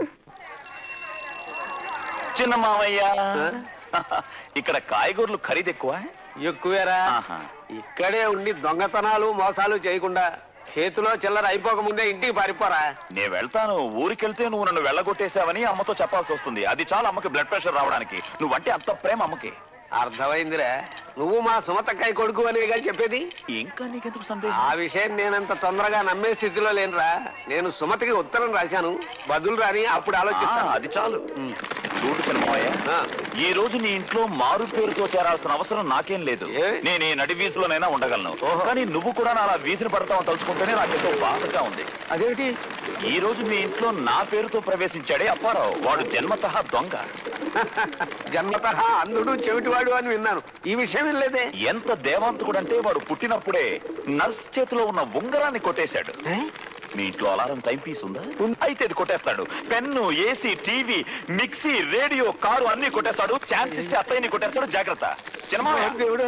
చిన్న మామయ్య ఇక్కడ కాయగూరలు ఖరీదు ఎక్కువ ఎక్కువేరా ఆహా. ఇక్కడే ఉండి దొంగతనాలు మోసాలు చేయకుండా చేతిలో చిల్లర అయిపోక ముందే ఇంటికి పారిపోరా నేను వెళ్తాను ఊరికెళ్తే నువ్వు నన్ను వెళ్ళగొట్టేశావని అమ్మతో చెప్పాల్సి వస్తుంది అది చాలా అమ్మకి బ్లడ్ ప్రెషర్ రావడానికి నువ్వంటే అంత ప్రేమ అమ్మకి అర్థమైందిరా నువ్వు మా సుమతక్కాయ కొడుకు అనేగా చెప్పేది ఇంకా నీకెందుకు సందేహం ఆ విషయం నేనంత తొందరగా నమ్మే స్థితిలో లేనురా నేను సుమతికి ఉత్తరం రాశాను బదులు రాని అప్పుడు ఆ, ఆలోచిస్తాను అది చాలు చూడు చిన్నమాయ ఆ. ఈ రోజు నీ ఇంట్లో మారు పేరుతో చేరాల్సిన అవసరం నాకేం లేదు ఏ? నేను ఈ నడి వీధిలోనైనా ఉండగలను ఓహో. కానీ నువ్వు కూడా నా అలా వీధిని పడతావు తలుచుకుంటేనే నాకెంతో బాధగా ఉంది అదేమిటి ఈ రోజు మీ ఇంట్లో నా పేరుతో ప్రవేశించాడే అప్పారావు వాడు జన్మతః దొంగ జన్మత అందుడు చెవిటివాడు అని విన్నాను ఈ విషయం వినలేదే ఎంత దేవాంతకుడంటే వాడు పుట్టినప్పుడే నర్స్ చేతిలో ఉన్న ఉంగరాన్ని కొట్టేశాడు మీ ఇంట్లో అలారం టైం పీస్ ఉందా అయితే ఇది కొట్టేస్తాడు pen AC TV mixie radio car అన్ని కొట్టేస్తాడు ఛాన్స్ ఇస్తే అత్తయ్యని కొట్టేస్తాడు జాగ్రత్త సినిమా దేవుడు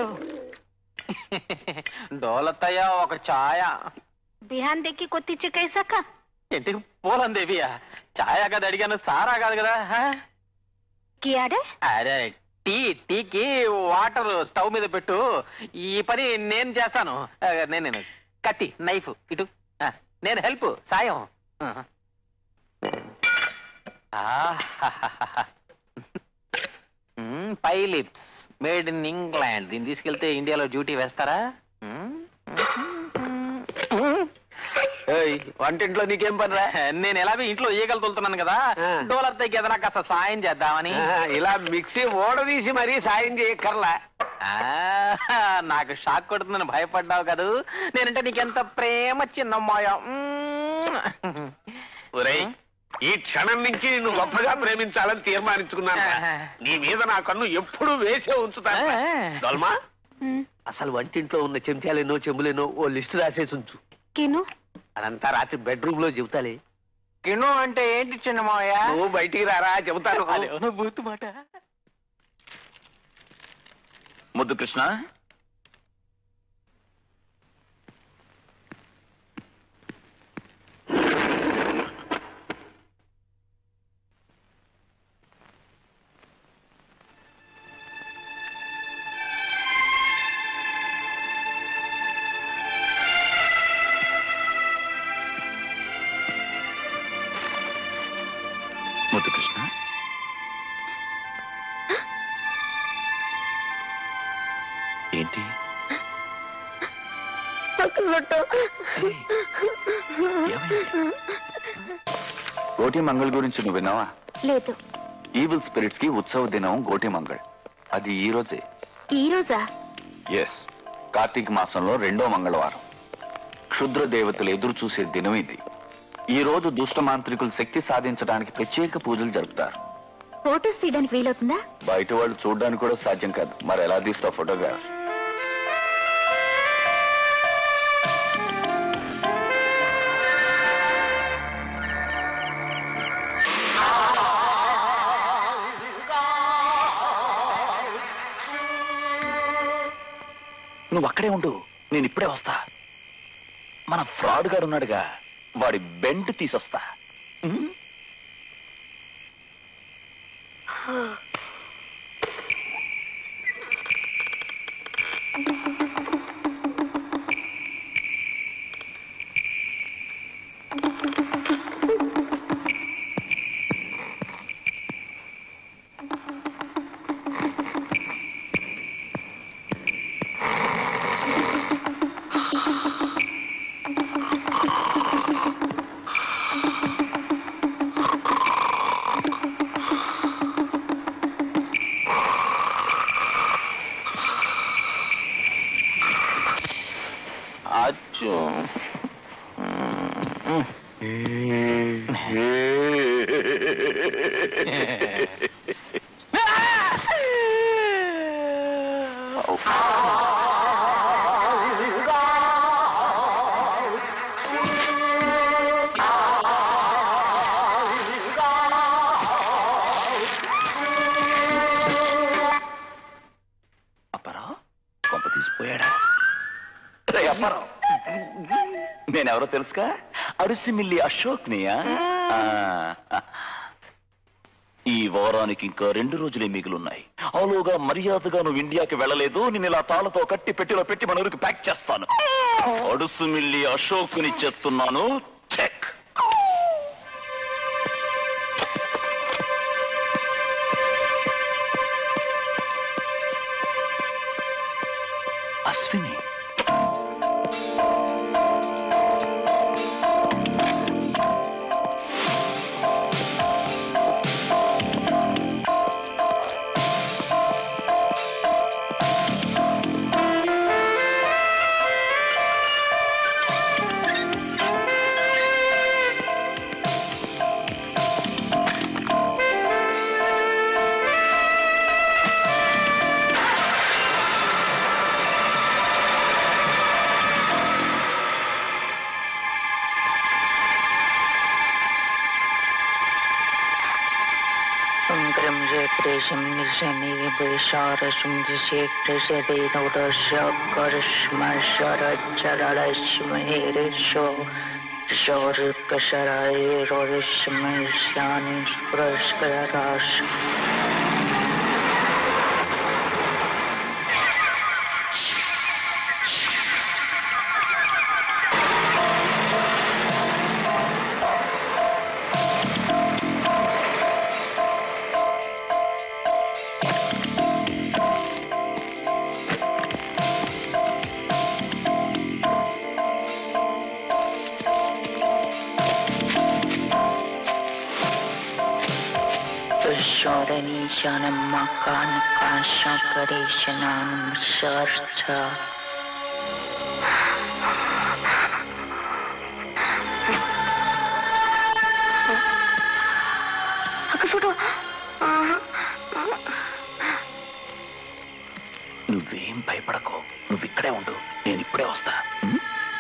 డోలత్తయ్య ఒక ఛాయ బిహాన్ దెక్కి కొత్తిచ్చి కైసాక ఏంటి పూలందేవియా ఛాయ కదా అడిగాను సారా కాదు కదా హా? కియాడే అరే టీ టీకి వాటర్ స్టవ్ మీద పెట్టు ఈ పని నేను చేస్తాను ఆ, నేను నేను కత్తి నైఫ్ ఇటు ఆ, నేను హెల్ప్ సాయం ఆ. ఆహాహాహా. Hmm, pie lips made in England దీన్ని తీసుకెళ్తే ఇండియాలో డ్యూటీ వేస్తారా మ్మ్, మ్మ్. ఏయ్, వంటింట్లో నీకేం పనిరా నేను ఎలాగో ఇంట్లో ఈగలు తోలుతున్నాను కదా ఆ. డోలర్ దగ్గర ఏదైనా కాస్త సాయం చేద్దామని ఆ, ఇలా మిక్సీ ఓడదీసి మరీ సాయం చేయక్కర్లా ఆ, నాకు షాక్ కొడుతుందని భయపడ్డావు కదూ నేనంటే నీకెంత ప్రేమ చిన్నమ్మాయ మ్మ్. ఒరేయ్ ఈ క్షణం నుంచి నిన్ను గొప్పగా ప్రేమించాలని తీర్మానించుకున్నాను నీ మీద నా కన్ను ఎప్పుడూ వేసే ఉంచుతాను దొల్మా అసలు వంటింట్లో ఉన్న చెంచాలేనో చెంబులేనో ఓ లిస్టు రాసేసి ఉంచు కిను అదంతా రాత్రి బెడ్రూమ్ లో చెబుతాలే కిను అంటే ఏంటి చిన్నమాయ నువ్వు బయటికి రారా చెబుతాను అదేమన్నా బూతు మాట ముద్దు కృష్ణ ముద్దు కృష్ణ ఏంటి గోటి మంగళ్ గురించి నువ్వు విన్నావా లేదు ఈవిల్ స్పిరిట్స్ కి ఉత్సవ దినం గోటి మంగళ్ అది ఈ రోజే ఈ రోజా ఎస్ కార్తీక మాసంలో రెండో మంగళవారం క్షుద్ర దేవతలు ఎదురు చూసే దినం ఇది ఈ రోజు దుష్ట మాంత్రికులు శక్తి సాధించడానికి ప్రత్యేక పూజలు జరుపుతారు ఫోటోస్ తీయడానికి వీలవుతుందా బయట వాళ్ళు చూడడానికి కూడా సాధ్యం కాదు మరి ఎలా తీస్తావు ఫోటోగ్రాఫ్ నువ్వు అక్కడే ఉండు నేను ఇప్పుడే వస్తా మన ఫ్రాడ్ గారు ఉన్నాడుగా వాడి బెండ్ తీసొస్తా ఉం? అచ్చు అప్పారావు కొంప తీసిపోయాడా రే అప్పారావు నేనెవరో తెలుసుగా అరుసిమిల్లి అశోక్ నియా ఈ వారానికి ఇంకా రెండు రోజులే మిగులున్నాయి ఆలోగా మర్యాదగా నువ్వు ఇండియాకి వెళ్ళలేదు నేను ఇలా తాళతో కట్టి పెట్టిలో పెట్టి మన ఊరికి ప్యాక్ చేస్తాను అడుసుమిల్లి అశోక్ని చేస్తున్నాను చెక్ శరం రేషం నిశని విషారశం శేఖరశదే నౌరశరశ్మశరచరళశ్మహేరేషో శౌరికశరాయ రోరశ్మశాని పురస్కరాశ శోధనీశానం మకానకాశకరేశనానం శర్చ నువ్వేం భయపడకో నువ్వు ఇక్కడే ఉండు నేను ఇప్పుడే వస్తా ఉం?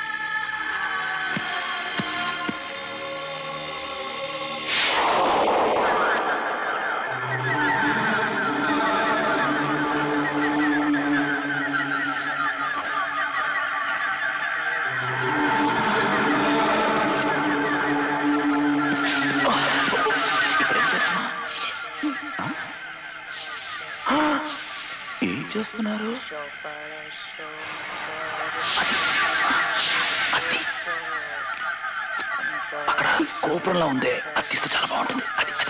ఏం చేస్తున్నారు అత్తి అక్కడ గోపురంలో ఉందే అది తీస్తే చాలా బాగుంటుంది అది అది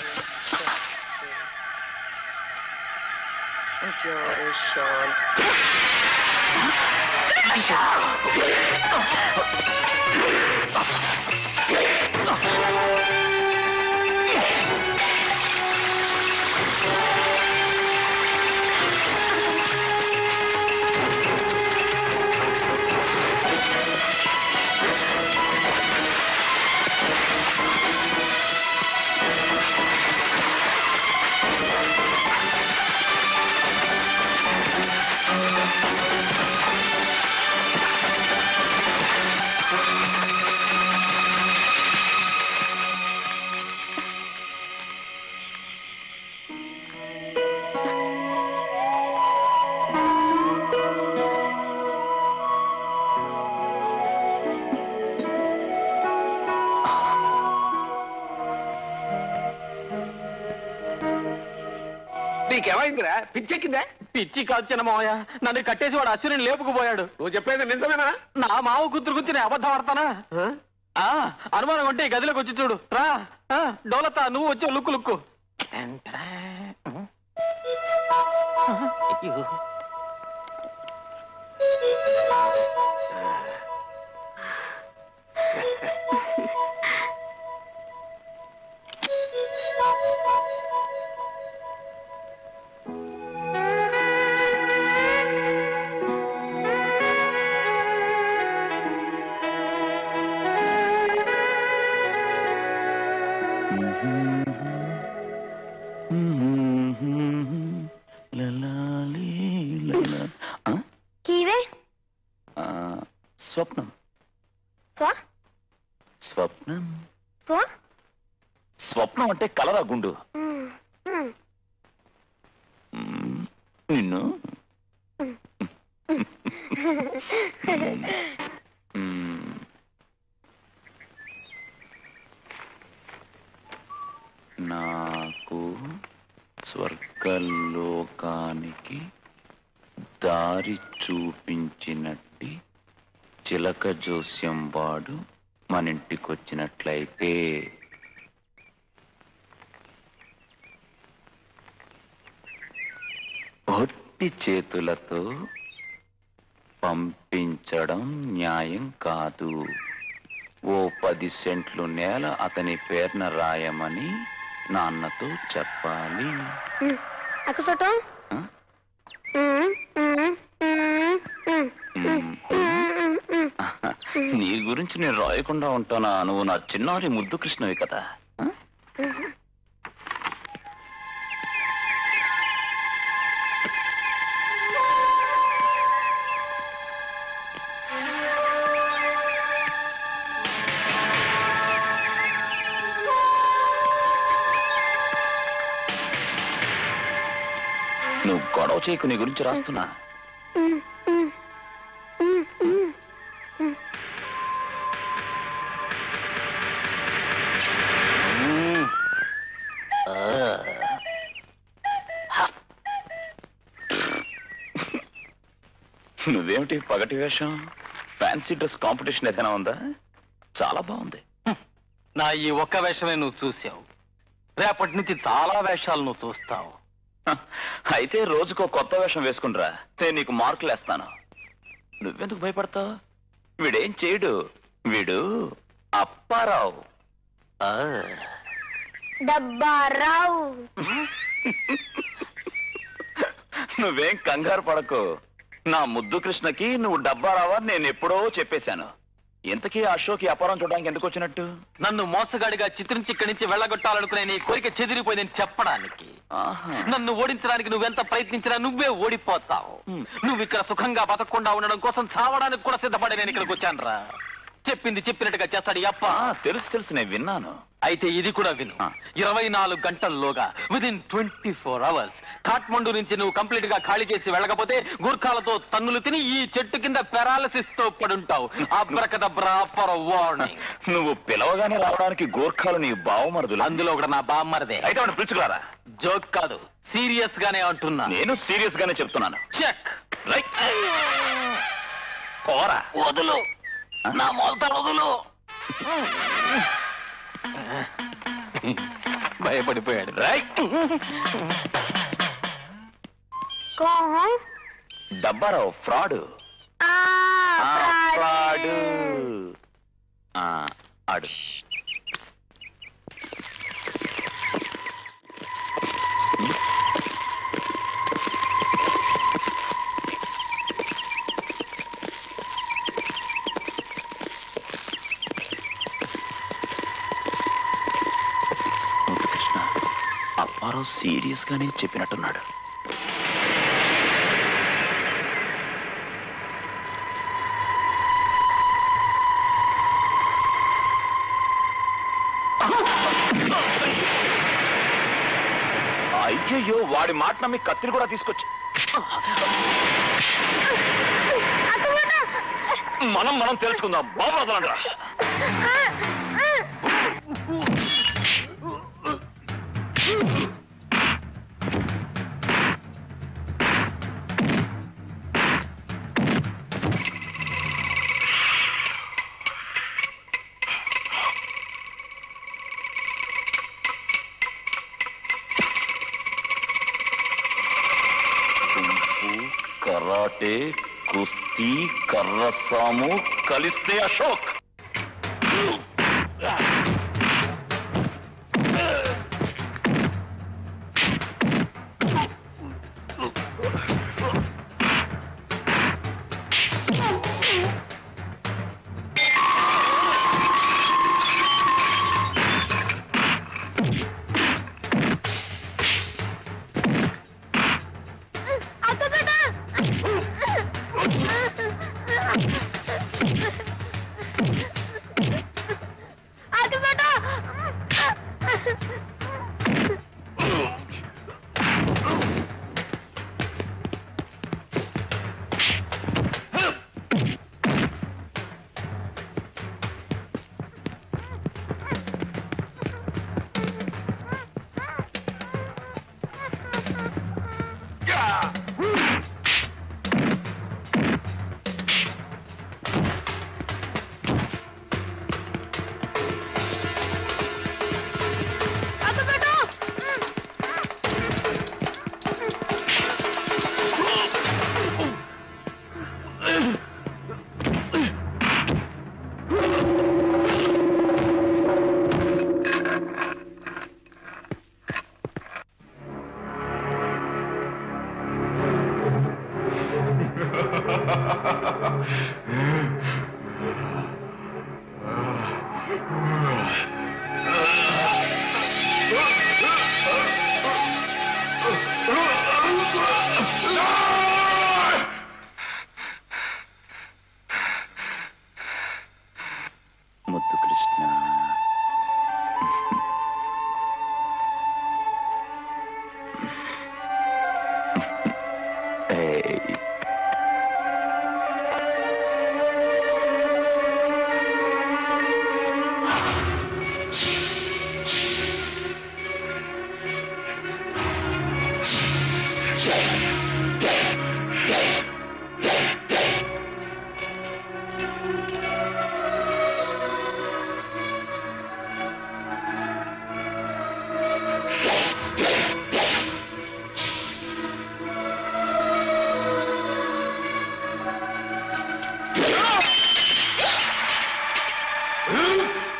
నీకేమైందిరా పిచ్చెక్కిందా పిచ్చి కాదు చిన్న మావయ్య నన్ను కట్టేసి వాడు అశ్విని లేపుకుపోయాడు నువ్వు చెప్పేది నిజమేనా నా మావ కూతురు గురించి నేను అబద్ధం ఆడతానా ఆ, అనుమానం ఉంటే ఈ గదిలోకి వచ్చి చూడు రా ఆ, డోలతా నువ్వు వచ్చి లుక్కు లుక్కు లలాలి లలా. ఆ? కీవే ఆ, స్వప్నం స్వ స్వప్నం స్వ స్వప్నం అంటే కలరా గుండు మ్, మ్. మ్మ్. నిన్ను మ్మ్. నాకు స్వర్గలోకానికి దారి చూపించినట్టి చిలక జోస్యం వాడు మన ఇంటికి వచ్చినట్లయితే ఒట్టి చేతులతో పంపించడం న్యాయం కాదు ఓ పది సెంట్లు నేల అతని పేరున రాయమని నాన్నతో చెప్పాలి మ్. అక్క చోటు ఆ? మ్, మ్, మ్, మ్. మ్మ్. నీ గురించి నేను రాయకుండా ఉంటానా నువ్వు నా చిన్నారి ముద్దు కృష్ణవి కదా ఆ? నువ్వు గొడవ చేయకు నీ గురించి రాస్తున్నా మ్మ్. ఆ. హ. నువ్వేమిటి పగటి వేషం ఫ్యాన్సీ డ్రెస్ కాంపిటీషన్ ఏదైనా ఉందా చాలా బాగుంది నా ఈ ఒక్క వేషమే నువ్వు చూసావు రేపటి నుంచి చాలా వేషాలు నువ్వు చూస్తావు హ, అయితే రోజుకో కొత్త వేషం వేసుకుంట్రా నేను నీకు మార్కులు వేస్తాను నువ్వెందుకు భయపడతావు వీడేం చేయడు వీడు అప్పారావు ఆ. డబ్బారావు నువ్వేం కంగారు పడకు నా ముద్దు కృష్ణకి నువ్వు డబ్బా రావా నేను ఎప్పుడో చెప్పేశాను ఇంతకీ అశోక్ ఈ అపారం చూడడానికి ఎందుకు వచ్చినట్టు నన్ను మోసగాడిగా చిత్రించి ఇక్కడి నుంచి వెళ్ళగొట్టాలనుకునే నీ కోరిక చెదిరిపోయిందని చెప్పడానికి ఆహా. నన్ను ఓడించడానికి నువ్వెంత ప్రయత్నించినా నువ్వే ఓడిపోతావు నువ్వు ఇక్కడ సుఖంగా బతకకుండా ఉండడం కోసం చావడానికి కూడా సిద్ధపడి నేను ఇక్కడికి వచ్చానురా చెప్పింది చెప్పినట్టుగా చేస్తాడు ఈ అప్ప ఆ, తెలుసు తెలుసు నేను విన్నాను అయితే ఇది కూడా విను ఆ. ఇరవై నాలుగు గంటల్లోగా within twenty four hours Kathmandu నుంచి నువ్వు కంప్లీట్ గా ఖాళీ చేసి వెళ్ళకపోతే గుర్ఖాలతో తన్నులు తిని ఈ చెట్టు కింద పెరాలసిస్ తో పడుంటావు అబ్రకదబ్రా ఫర్ వార్నింగ్ నువ్వు పిలవగానే రావడానికి గోర్ఖాలు నీ బావమరుదులు అందులో కూడా నా బామ్మరదే అయితే వాడిని పిలుచుకురారా జోక్ కాదు సీరియస్ గానే అంటున్నా నేను సీరియస్ గానే చెప్తున్నాను చెక్ రైట్ పోరా వదులు నా మొలత వదులు భయపడిపోయాడు రైట్ కోహం డబ్బారావు ఫ్రాడ్ ఫ్రాడ్ ఆడు కృష్ణ అప్పారావు సీరియస్ గానే చెప్పినట్టున్నాడు అయ్యయ్యో వాడి మాట నమ్మి కత్తిని కూడా తీసుకొచ్చి మనం మనం తెలుసుకుందాం బాబు వదలండిరా. కుంఫు కరాటే కుస్తీ కర్రసాము కలిస్తే అశోక్ ముద్దు కృష్ణ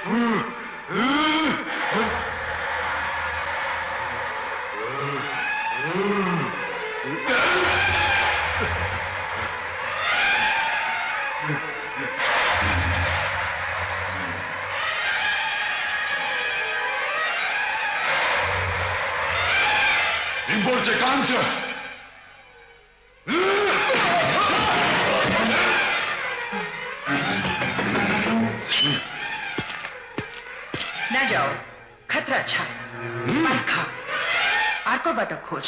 Rimborce cancer! न जाओ खतरा अच्छा मार खा आको बाटो खोज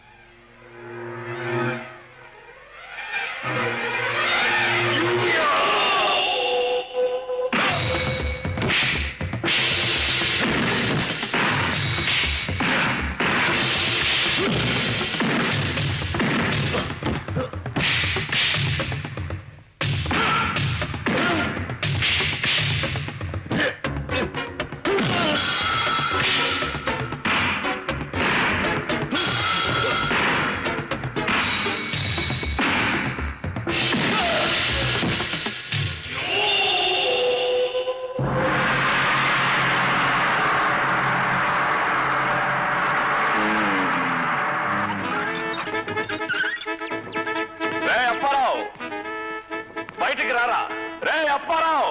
రే అప్పారావు బయటికి రారా రే అప్పారావు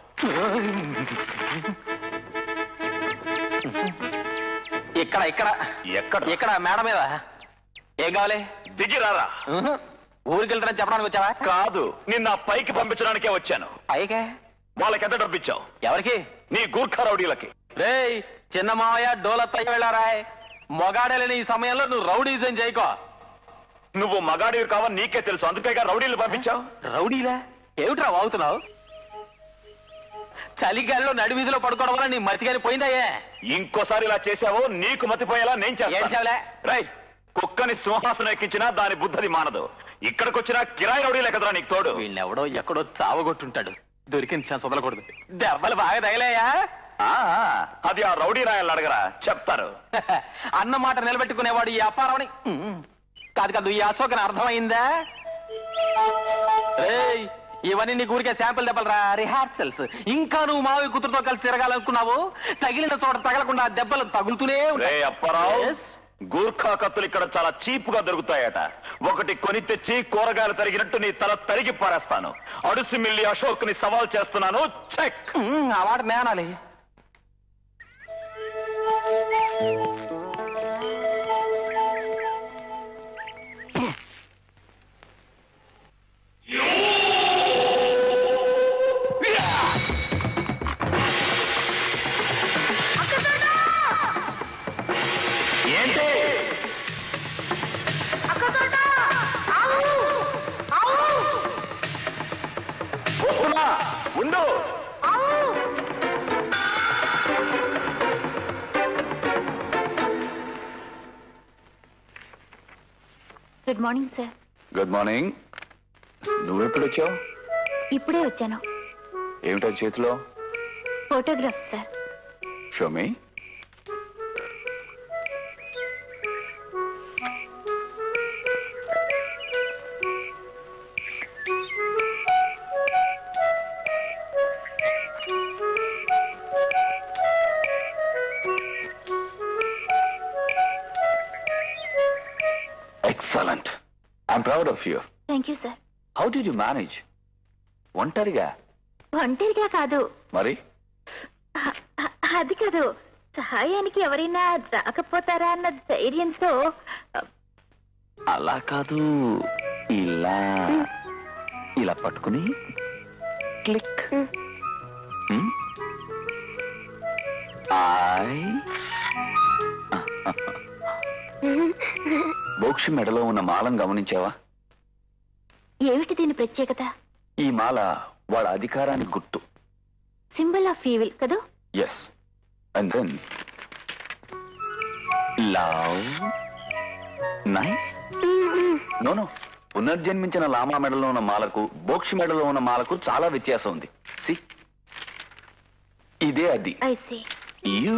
ఇక్కడ ఇక్కడ ఎక్కడ ఇక్కడ మేడ మీద ఏం కావాలి దిగి రారా ఊరికి వెళ్తానని చెప్పడానికి వచ్చావా కాదు నిన్న ఆ పైకి పంపించడానికే వచ్చాను పైకే వాళ్ళకి ఎంత డబ్బిచ్చావు ఎవరికి నీ గూర్ఖా రౌడీలకి రేయ్ చిన్న మావయ్య డోలత్తయ్య వెళ్ళారాయ్ మొగాడలేని ఈ సమయంలో నువ్వు రౌడీజం చేయకో నువ్వు మగాడివి కావని నీకే తెలుసు అందుకేగా రౌడీలు పంపించావు రౌడీలా ఏమిట్రా వాగుతున్నావు చలిగాలిలో నడివీధిలో పడుకోవడం వల్ల నీ మతిగాని పోయిందయ్యే ఇంకోసారి ఇలా చేసావో నీకు మతిపోయేలా నేను ఏం చేస్తాను చేయలే? రై కుక్కని సింహాసనం ఎక్కించినా దాని బుద్ధది మానదు ఇక్కడికొచ్చినా కిరాయి రౌడీలే కదరా నీకు తోడు వీళ్ళెవడో ఎక్కడో చావగొట్టుంటాడు దొరికిన ఛాన్స్ వదలకూడదు దెబ్బలు బాగా తగిలాయా ఆ, అది ఆ రౌడీ రాయలు అడగరా చెప్తారు అన్న మాట నిలబెట్టుకునేవాడు ఈ అప్పారమని ఉమ్. కాదు కాదు ఈ అశోకని అర్థమైందా ఏయ్ ఇవన్నీ నీ ఊరికే శాంపుల్ దెబ్బలరా రిహార్సల్స్ ఇంకా నువ్వు మావి కూతురుతో కలిసి తిరగాలనుకున్నావు తగిలిన చోట తగలకుండా ఆ దెబ్బలు తగులుతూనే రే ఉంటాయి అప్పారావు Yes. గూర్ఖా కత్తులు ఇక్కడ చాలా చీప్ గా దొరుకుతాయట ఒకటి కొని తెచ్చి కూరగాయలు తరిగినట్టు నీ తల తరిగి పారేస్తాను అడుసు మిల్లి అశోక్ ని సవాల్ చేస్తున్నాను చెక్ ఉమ్, ఆ మాట నేనాలి ఏంటి వస్తున్నా ఉండు good morning sir good morning నువ్వెప్పుడు వచ్చావు ఇప్పుడే వచ్చాను ఏమిటో చేతిలో photograph sir show me excellent I'm proud of you thank you sir how do you manage ఒంటరిగా ఒంటరిగా కాదు మరి అ- అ- అది కాదు సహాయానికి ఎవరైనా రాకపోతారా అన్న ధైర్యంతో అలా కాదు ఇలా ఇలా పట్టుకుని క్లిక్ హ్మ్? ఐ బోక్షి మెడలో ఉన్న మాలను గమనించావా ఏమిటి దీని ప్రత్యేకత ఈ మాల వాళ్ళ అధికారానికి గుర్తు సింబల్ ఆఫ్ ఈవిల్ కదూ yes and then love nice no no పునర్జన్మించిన లామా మెడలో ఉన్న మాలకు బోక్షి మెడలో ఉన్న మాలకు చాలా వ్యత్యాసం ఉంది సి ఇదే అది ఐ సీ యూ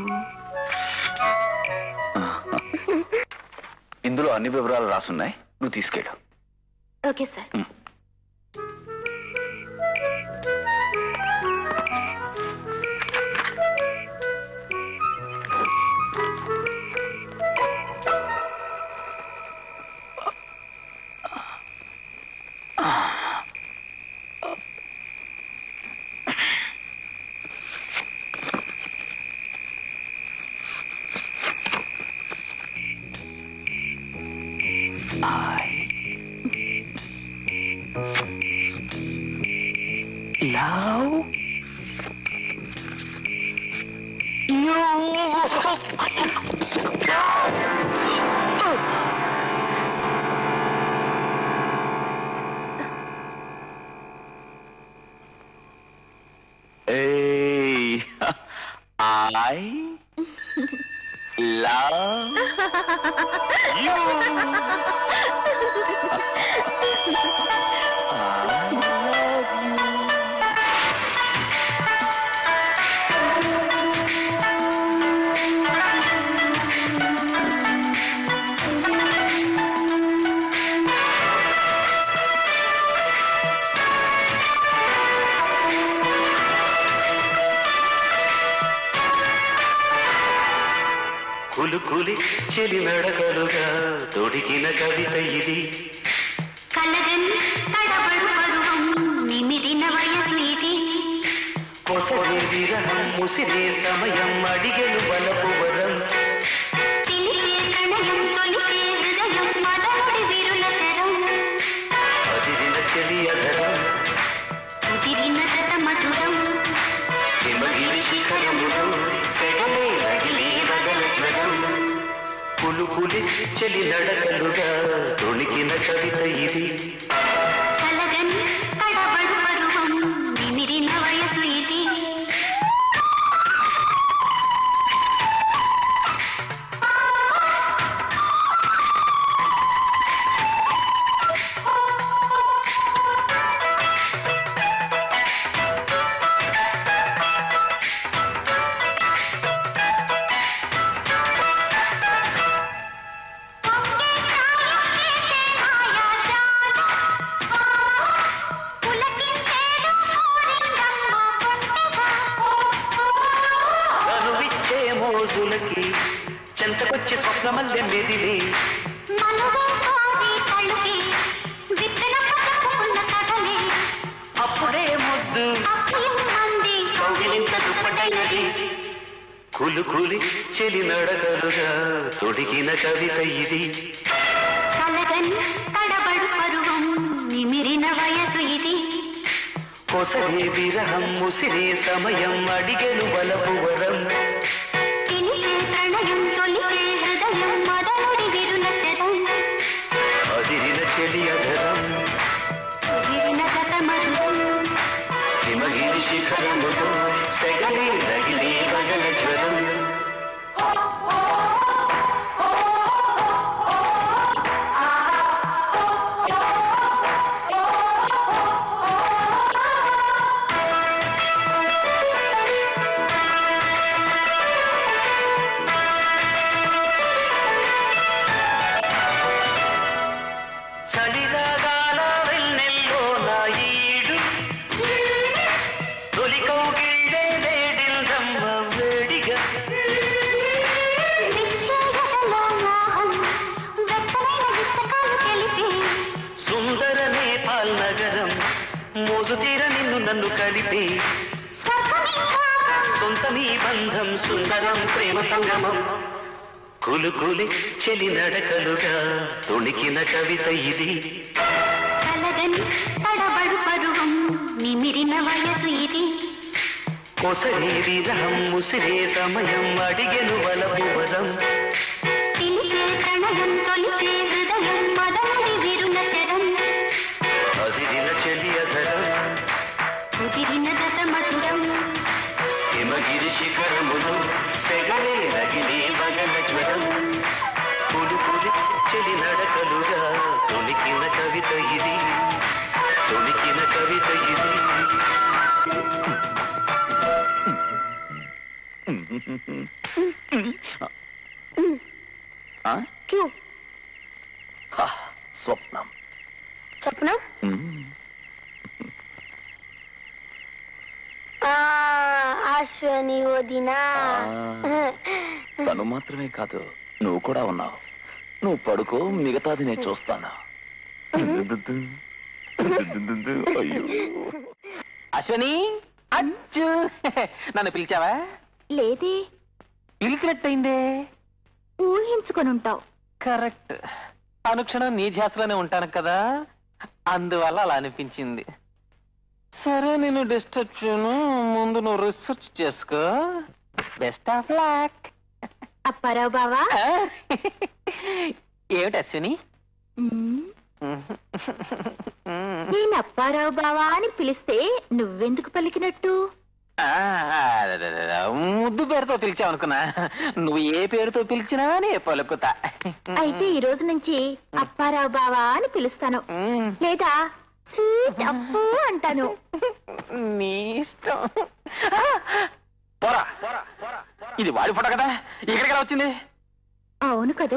ఇందులో అన్ని వివరాలు రాసున్నాయి నువ్వు తీసుకెళ్ళు okay sir Hey, I love కులుకులి చెలి నడకలుగా తొడిగిన కవిత ఇది కలగని తడబడు పరువం నిమిరిన వయసు ఇది కొసరి విరహం ముసిరే సమయం అడిగెను బలపు వరం పిలిచే ప్రణయం తొలిచే హృదయం మదనుడి విరుల శరం అదిరిన చెలి అధరం కుదిరిన గత మధురం హిమగిరి శిఖరములు సెగలే రగిలి రగల జ్వరం కులుకులి చెలి నడకలుగా తొణికిన కవిత ఇది కలగని తడబడు పరువం నిమిరిన వయసు ఇది కనువిచ్చే మోజులకి చెంతకొచ్చి స్వప్నమల్లె మెదిలి మనలో కోరి తలుపి విప్పిన పసుపుకున్న కథలే అప్పుడే ముద్దు అప్పయం అంది కౌగిలింత దుప్పటైనది కులుకులి చెలి నడకలుగా తొడిగిన కవిత ఇది కలగని తడబడు పరువం నిమిరిన వయసు ఇది కొసరే విరహం ముసిరే సమయం అడిగెను బలపు వరం పిలిచే ప్రణయం తొలిచే హృదయం మదనుడి విరుల శరం అదిరిన చెలి అధరం కుదిరిన గత మధురం హిమగిరి శిఖరములు సెగలి రగిలి రగల జ్వరం చలిరాగాల వెన్నెల్లో నా ఈడు తొలి కౌగిళ్ళే వేడిల్దమ్మ వేడిగా విచ్చేగదలో మోహం వెచ్చనైన విస్తకాలు తెలిపి సుందర నేపాల్ నగరం మోజు తీర నిన్ను నన్ను కలిపి సొంతమీ బంధం సుందరం ప్రేమ సంగమం కులుకులి చెలి నడకలుగా తొణికిన కవిత ఇది కలగని తడబడు పరువం నిమిరిన వయసు ఇది కొసరే విరహం ముసిరే సమయం అడిగెను వలపు వరం పిలిచే ప్రణయం తొలిచే హృదయం మదనుడి విరుల శరం అదిరిన చెలి అధరం కుదిరిన గత మధురం హిమగిరి శిఖరములు సెగలే రగిలి వగల జ్వరం పులి పులి చెలి నడకలుగా తొణికిన కవిత ఇది తొణికిన కవిత ఇది ఆ? క్యూ హా, స్వప్నం స్వప్నం మ్మ్. ఆ, అశ్వని వదినా తను మాత్రమే కాదు నువ్వు కూడా ఉన్నావు నువ్వు పడుకో మిగతాది నేను చూస్తాను అయ్యో అశ్వని అచ్చు నన్ను పిలిచావా లేదే పిలిచినట్టయిందే ఊహించుకొని ఉంటావు కరెక్ట్ అనుక్షణం నీ ధ్యాసలోనే ఉంటాను కదా అందువల్ల అలా అనిపించింది సరే నేను డిస్టర్బ్ చేయను ముందు నువ్వు రీసెర్చ్ చేసుకో బెస్ట్ ఆఫ్ లక్ అప్పారావు బావా ఏమిటి అశ్విని నేను అప్పారావు బావా అని పిలిస్తే నువ్వెందుకు పలికినట్టు ఆ, ముద్దు పేరుతో పిలిచావనుకున్నా నువ్వు ఏ పేరుతో పిలిచినా నే పలుకుతా అయితే ఈ రోజు నుంచి అప్పారావు బావా అని పిలుస్తాను లేదా స్వీట్ అప్పు అంటాను నీ ఇష్టం పోరా ఇది వాడి ఫోటో కదా ఇక్కడికి ఎలా వచ్చింది అవును కదూ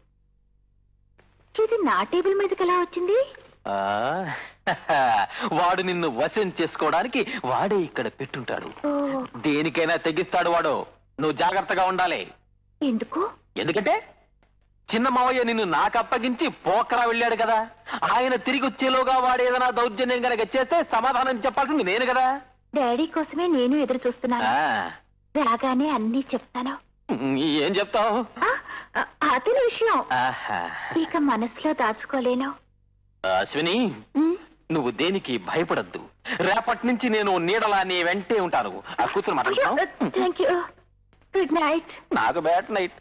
ఇది నా టేబుల్ మీదకి ఎలా వచ్చింది ఆ, వాడు నిన్ను వశం చేసుకోవడానికి వాడే ఇక్కడ పెట్టుంటాడు ఓ, దేనికైనా తెగిస్తాడు వాడు నువ్వు జాగ్రత్తగా ఉండాలి ఎందుకు ఎందుకంటే చిన్న మావయ్య నిన్ను నాకు అప్పగించి పోకరా వెళ్ళాడు కదా ఆయన తిరిగి వచ్చేలోగా వాడు ఏదైనా దౌర్జన్యం కనుక చేస్తే సమాధానం చెప్పాల్సింది నేను కదా డాడీ కోసమే నేను ఎదురు చూస్తున్నాను ఆ, రాగానే అన్నీ చెప్తాను ఏం చెప్తావు అ- అతని విషయం ఆహా. ఇక మనసులో దాచుకోలేను అశ్విని నువ్వు దేనికి భయపడద్దు రేపటి నుంచి నేను నీడలా నీ వెంటే ఉంటాను ఆ కూతురు మాట్లాడుతున్నావు థ్యాంక్ యూ గుడ్ నైట్ నాకు బ్యాట్ నైట్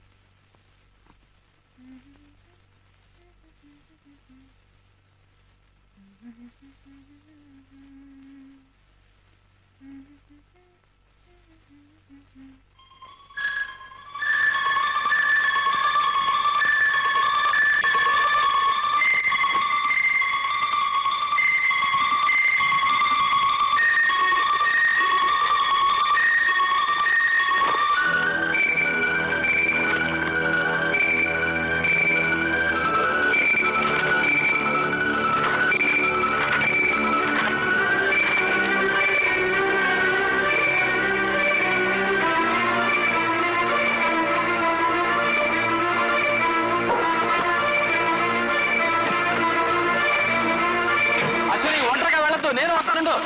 అశ్విని ఒంటరిగా వెళ్ళొద్దు నేను వస్తానుండు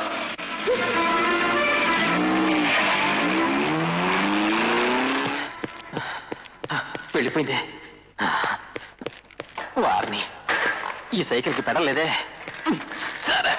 వెళ్ళిపోయింది వారిని ఈ సైకిల్కి పెడలేదే సరే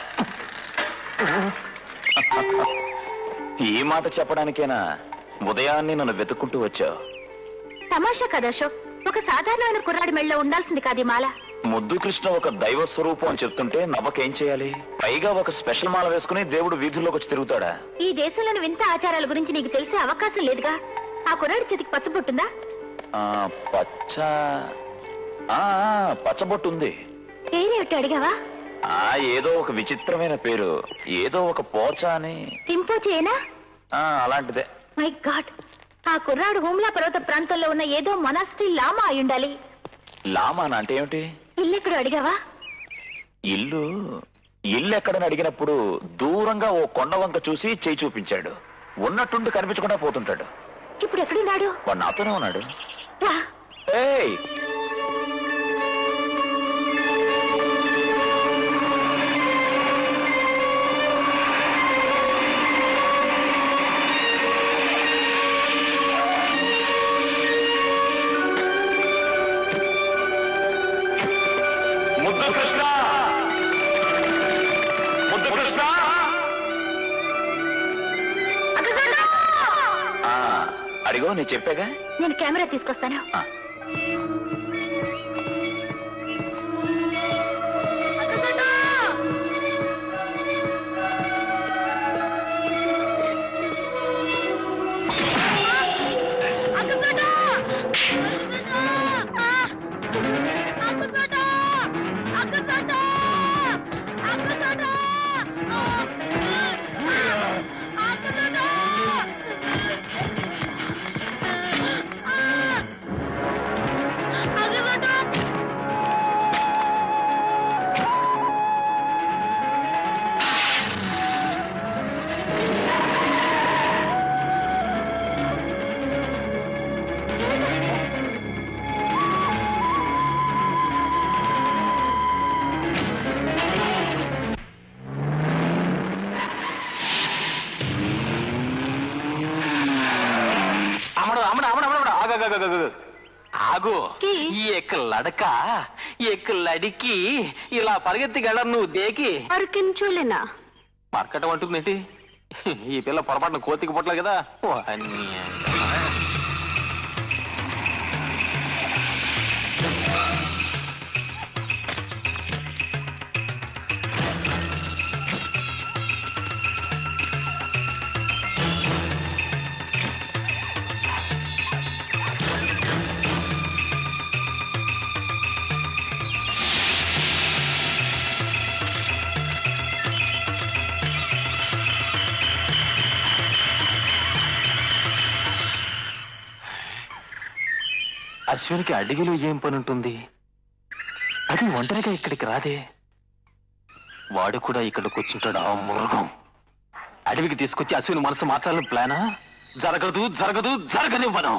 ఈ మాట చెప్పడానికేనా ఉదయాన్నే నన్ను వెతుక్కుంటూ వచ్చావు తమాషా కదా అశోక్ ఒక సాధారణమైన కుర్రాడి మెళ్ళలో ఉండాల్సింది కాదు ఈ మాల ముద్దు కృష్ణ ఒక దైవ స్వరూపం అని చెప్తుంటే నవ్వకేం చేయాలి పైగా ఒక స్పెషల్ మాల వేసుకుని దేవుడు వీధుల్లోకి వచ్చి తిరుగుతాడా ఈ దేశంలోని వింత ఆచారాల గురించి నీకు తెలిసే అవకాశం లేదుగా ఆ కుర్రాడి చేతికి పచ్చబొట్టుందా ఆ పచ్చ ఆ ఆ, పచ్చబొట్టు ఉంది పేరేమిటి అడిగావా ఆ ఏదో ఒక విచిత్రమైన పేరు ఏదో ఒక పోచ అని సింపోచేనా ఆ అలాంటిదే మై గాడ్ ఆ కుర్రాడు హోమ్లా పర్వత ప్రాంతంలో ఉన్న ఏదో మొనాస్ట్రీ లామా అయి ఉండాలి లామాన్ అంటే ఏమిటి ఇల్లెక్కడ అడిగావా ఇల్లు ఇల్లు ఎక్కడని అడిగినప్పుడు దూరంగా ఓ కొండ వంక చూసి చేయి చూపించాడు ఉన్నట్టుండి కనిపించకుండా పోతుంటాడు ఇప్పుడు ఎక్కడున్నాడు వాడు నాతోనే ఉన్నాడు రా. ఏయ్ ముద్దు కృష్ణ ముద్దు కృష్ణ ఆ, అడిగో నేను చెప్పాగా నేను కెమెరా తీసుకొస్తాను ఆ. అమ్మడు అమ్మడు అమ్మడు అమ్మడు ఆగు ఆగు, ఆగు, ఆగు. ఆగు ఈ ఎక్క లడక ఎక్క లడికి ఇలా పరిగెత్తి గళ్ళను నువ్వు దేకి అరికించులేనా మరకటం అంటుందేంటి ఈ పిల్ల పొరపాటున కోతికి పుట్టలేదు కదా ఓ, అన్నీ. అశ్వినికి అడిగిలో ఏం పని ఉంటుంది అది ఒంటరిగా ఇక్కడికి రాదే వాడు కూడా ఇక్కడికి వచ్చుంటాడు ఆ మృగం అడవికి తీసుకొచ్చి అశ్విని మనసు మార్చాలని ప్లానా జరగదు జరగదు జరగనివ్వను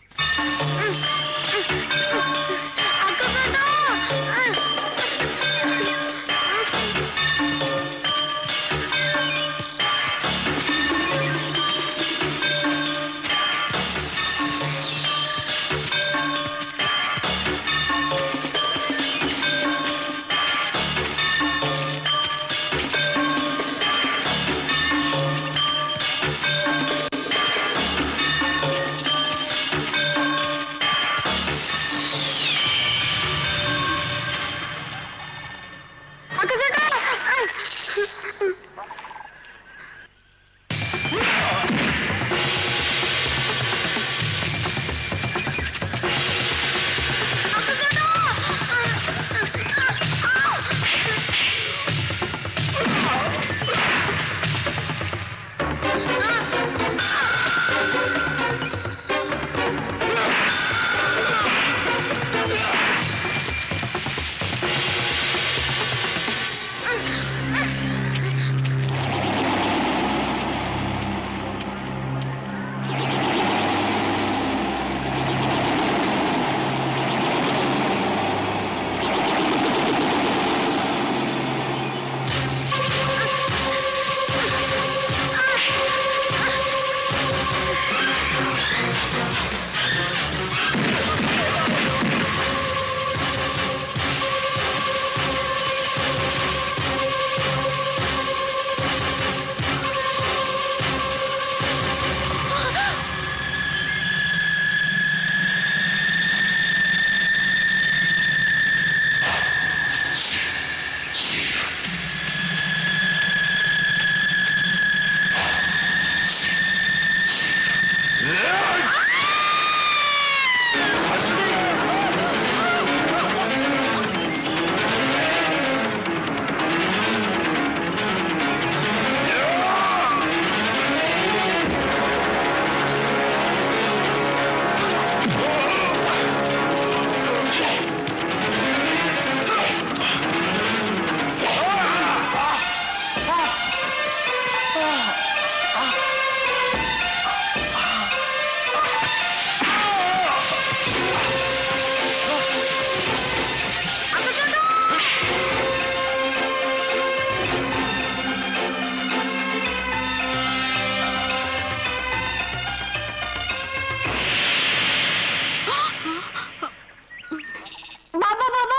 బాబా బాబా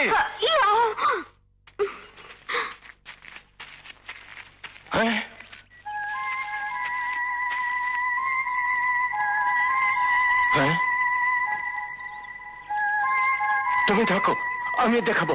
యా. তুমি থাকো আমি দেখাবো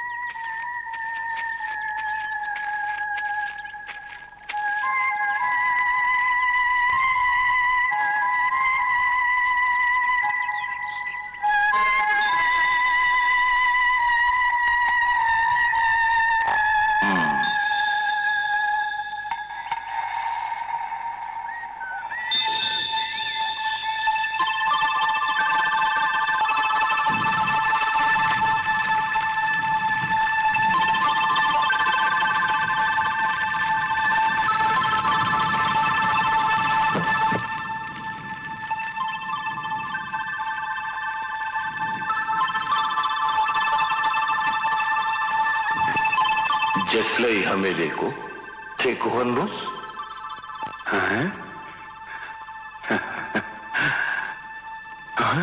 जसलई हमें देखो थे कुहनूस हाँ हाँ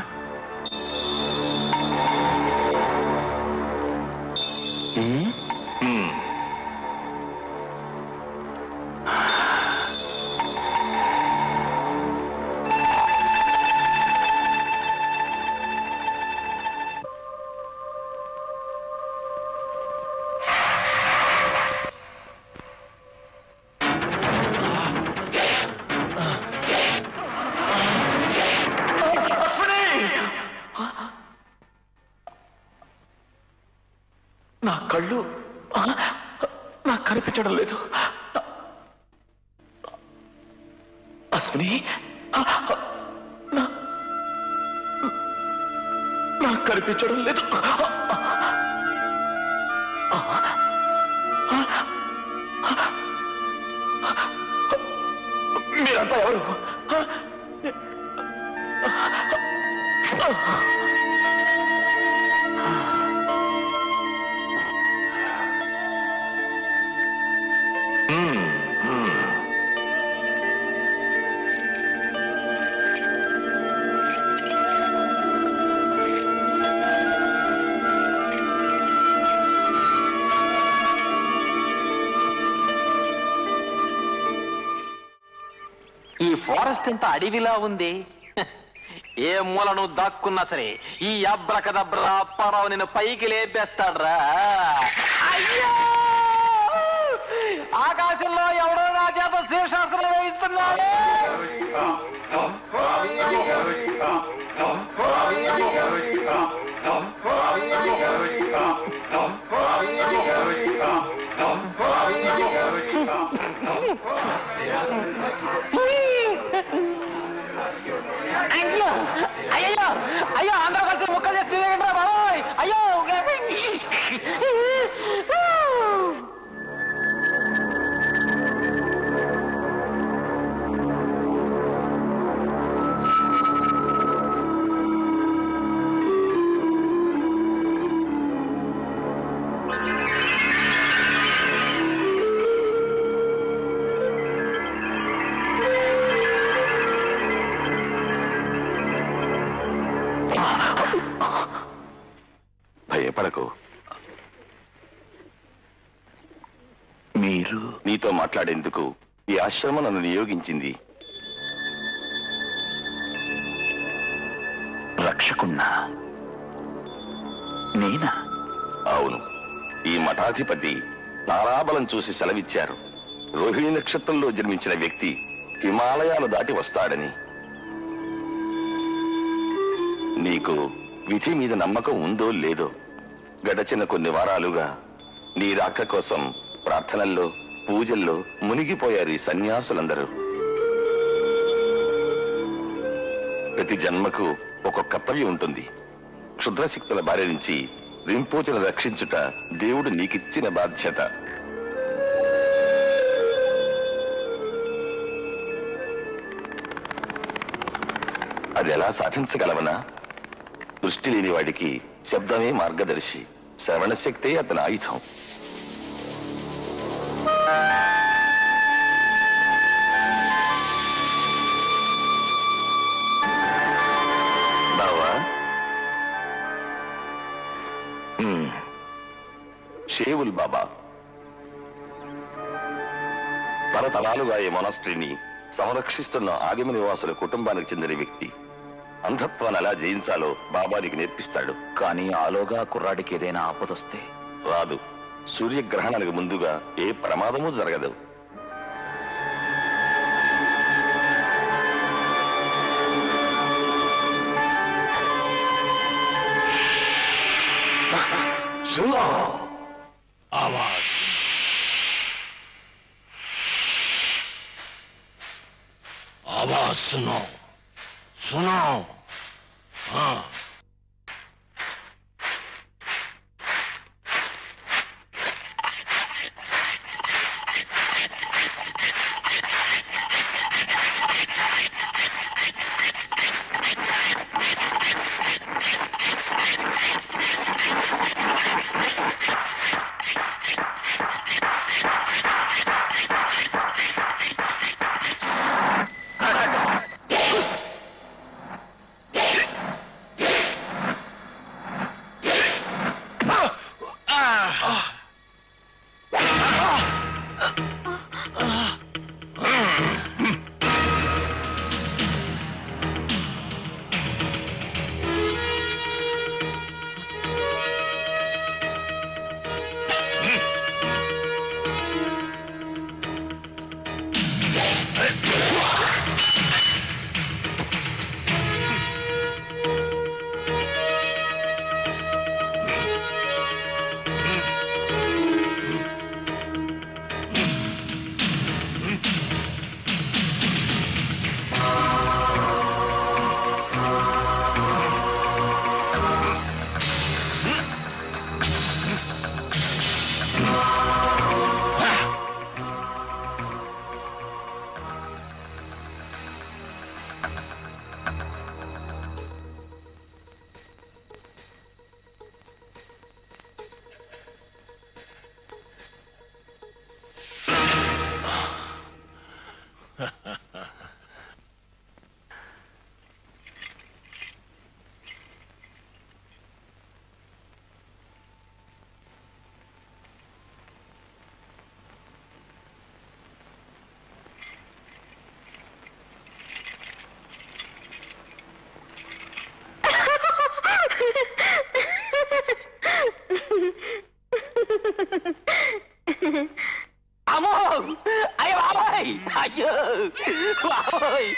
हम्म हम्म కనిపించడం లేదు అశ్విని నా- నాకు కనిపించడం లేదు మీరంతా ఎవరు ఈ ఫారెస్ట్ ఎంత అడవిలా ఉంది ఏ మూలను దాక్కున్నా సరే ఈ అబ్రకదబ్రా అప్పారావు నిన్ను పైకి లేపేస్తాడ్రా అయ్యో ఆకాశంలో ఎవడో నా చేత శీర్షాస్త్రం వేయిస్తున్నాడు అయ్యో అయ్యో అయ్యో అందరూ కలిసి ముక్కలు చేసి తినేయండిరా బాబోయ్ అయ్యో భయపడకు మీరు నీతో మాట్లాడేందుకు ఈ ఆశ్రమం నన్ను నియోగించింది రక్షకున్నా నేనా అవును ఈ మఠాధిపతి తారాబలం చూసి సెలవిచ్చారు రోహిణి నక్షత్రంలో జన్మించిన వ్యక్తి హిమాలయాలు దాటి వస్తాడని నీకు విధి మీద నమ్మకం ఉందో లేదో గడచిన కొన్ని వారాలుగా నీ రాక కోసం ప్రార్థనల్లో పూజల్లో మునిగిపోయారు ఈ సన్యాసులందరూ ప్రతి జన్మకు ఒక కర్తవ్యం ఉంటుంది క్షుద్రశక్తుల బారి నుంచి రింపోచను రక్షించుట దేవుడు నీకిచ్చిన బాధ్యత అది ఎలా సాధించగలవనా దృష్టి లేని వాడికి శబ్దమే మార్గదర్శి శ్రవణశక్తే అతని ఆయుధం బావా హ్మ్. షేవుల్ బాబా తరతరాలుగా ఈ మొనస్ట్రీని సంరక్షిస్తున్న ఆదిమ నివాసుల కుటుంబానికి చెందిన వ్యక్తి అంధత్వాన్ని ఎలా జయించాలో బాబానికి నేర్పిస్తాడు కానీ ఆలోగా కుర్రాడికి ఏదైనా ఆపదొస్తే రాదు సూర్యగ్రహణానికి ముందుగా ఏ ప్రమాదమూ జరగదు सुनो आवाज आवाज सुनो सुनो हाँ ఆ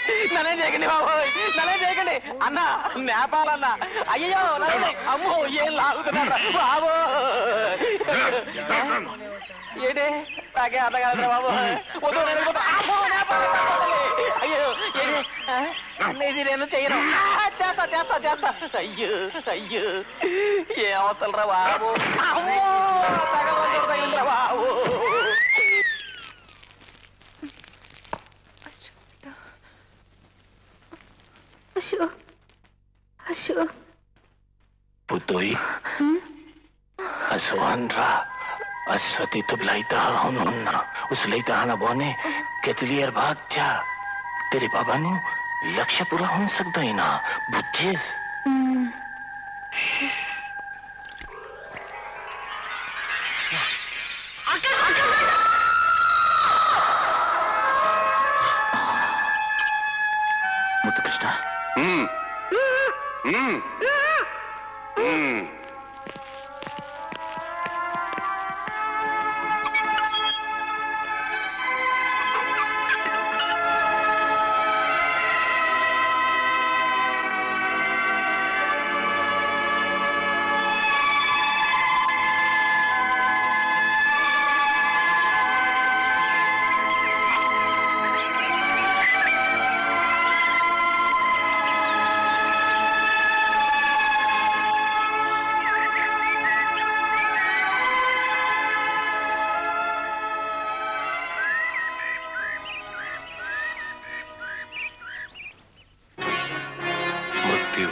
నన్నే చేయకండి బాబు నన్నే చేయకండి అన్న నేపాల్ అన్న అయ్యో నన్నే అమ్మో ఏం లాగుతున్నారా బాబు ఏంటి నాకే అర్థం కాదురా బాబు వద్దు నేను వెళ్ళిపోతా. అమ్మో, నేపాల్ కాపాడాలి. అయ్యో ఏంటి ఆ? అన్న, ఇది నేను చేయను ఆ, చేస్తా చేస్తా చేస్తా అయ్యో అయ్యో ఏ అవసరం రా బాబు అమ్మో తగలవలసి తగిలిందిరా బాబు Ashok Ashok Putoy. Aswandra. Aswati tublaita hununna. Uslaita hana bone. Ketlier bhagja. तेरे बाबा नु लक्ष्य पूरा हो सकता ही ना बुद्धिस ముద్దుకృష్ణ मृत्यु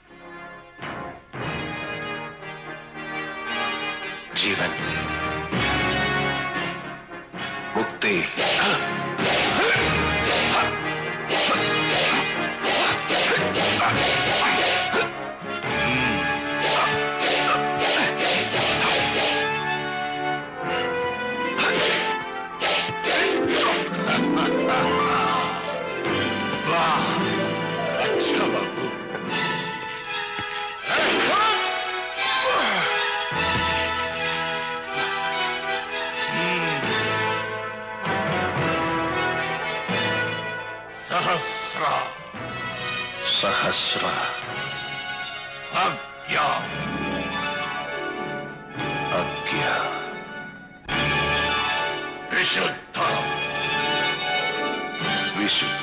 जीवन मुक्ति वाह अच्छा बाबू सहस्र सहस्र अज्ञा अज्ञा विशुद्ध विशुद्ध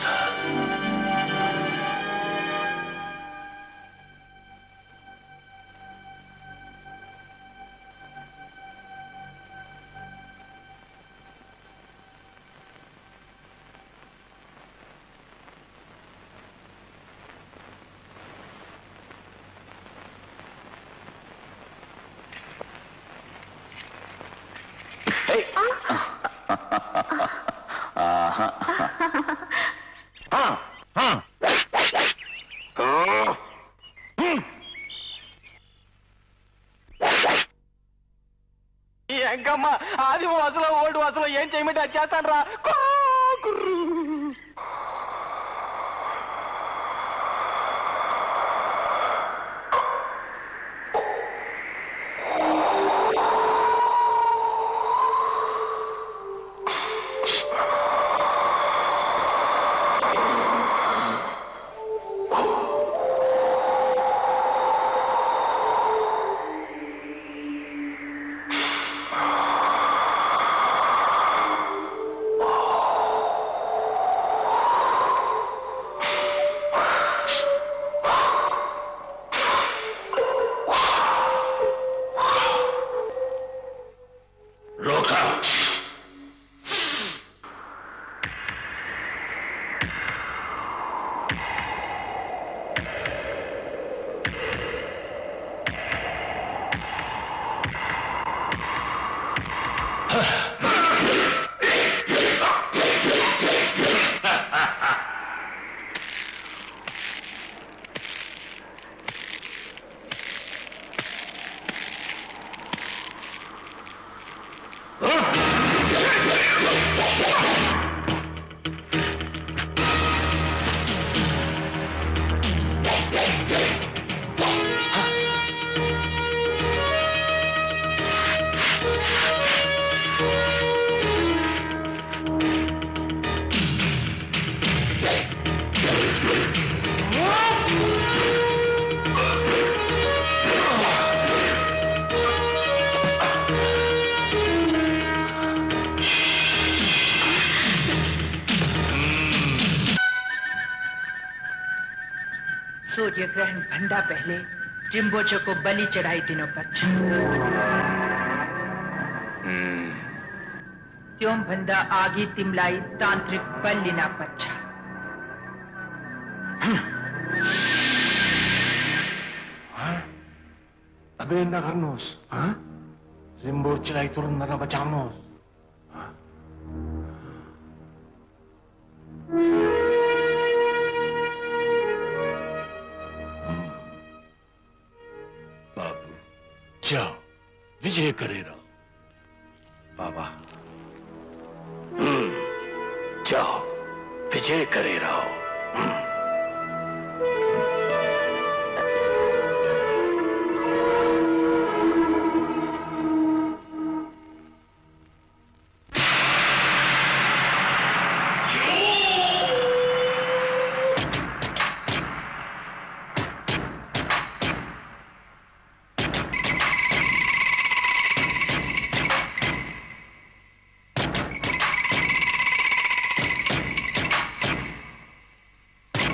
ఈ ఎంకమ్మ ఆది వాసులో ఓల్డ్ వాసులో ఏం చేయమంటే అది చేస్తాను రా सूर्य ग्रहण भंडा पहले रिम्बोचो को बलि चढ़ाई दिनों पर त्यों भंडा आगी तिमलाई तांत्रिक बल्लिना पच्छा Abe nakarnos, ha? Rimbo cilai turun na nabachamos. बाबू जाओ विजय करे रहो बाबा हम्म, जाओ विजय करे रहो Huh?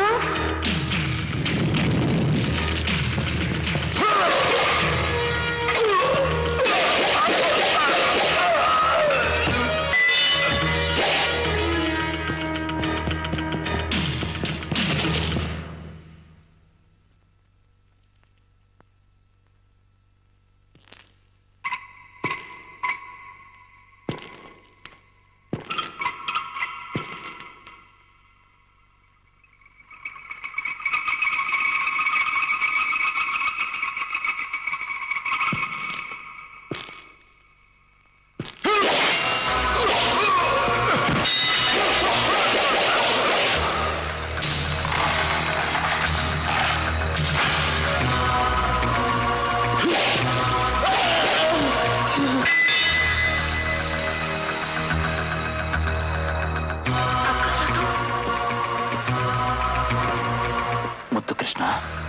ముద్దు కృష్ణ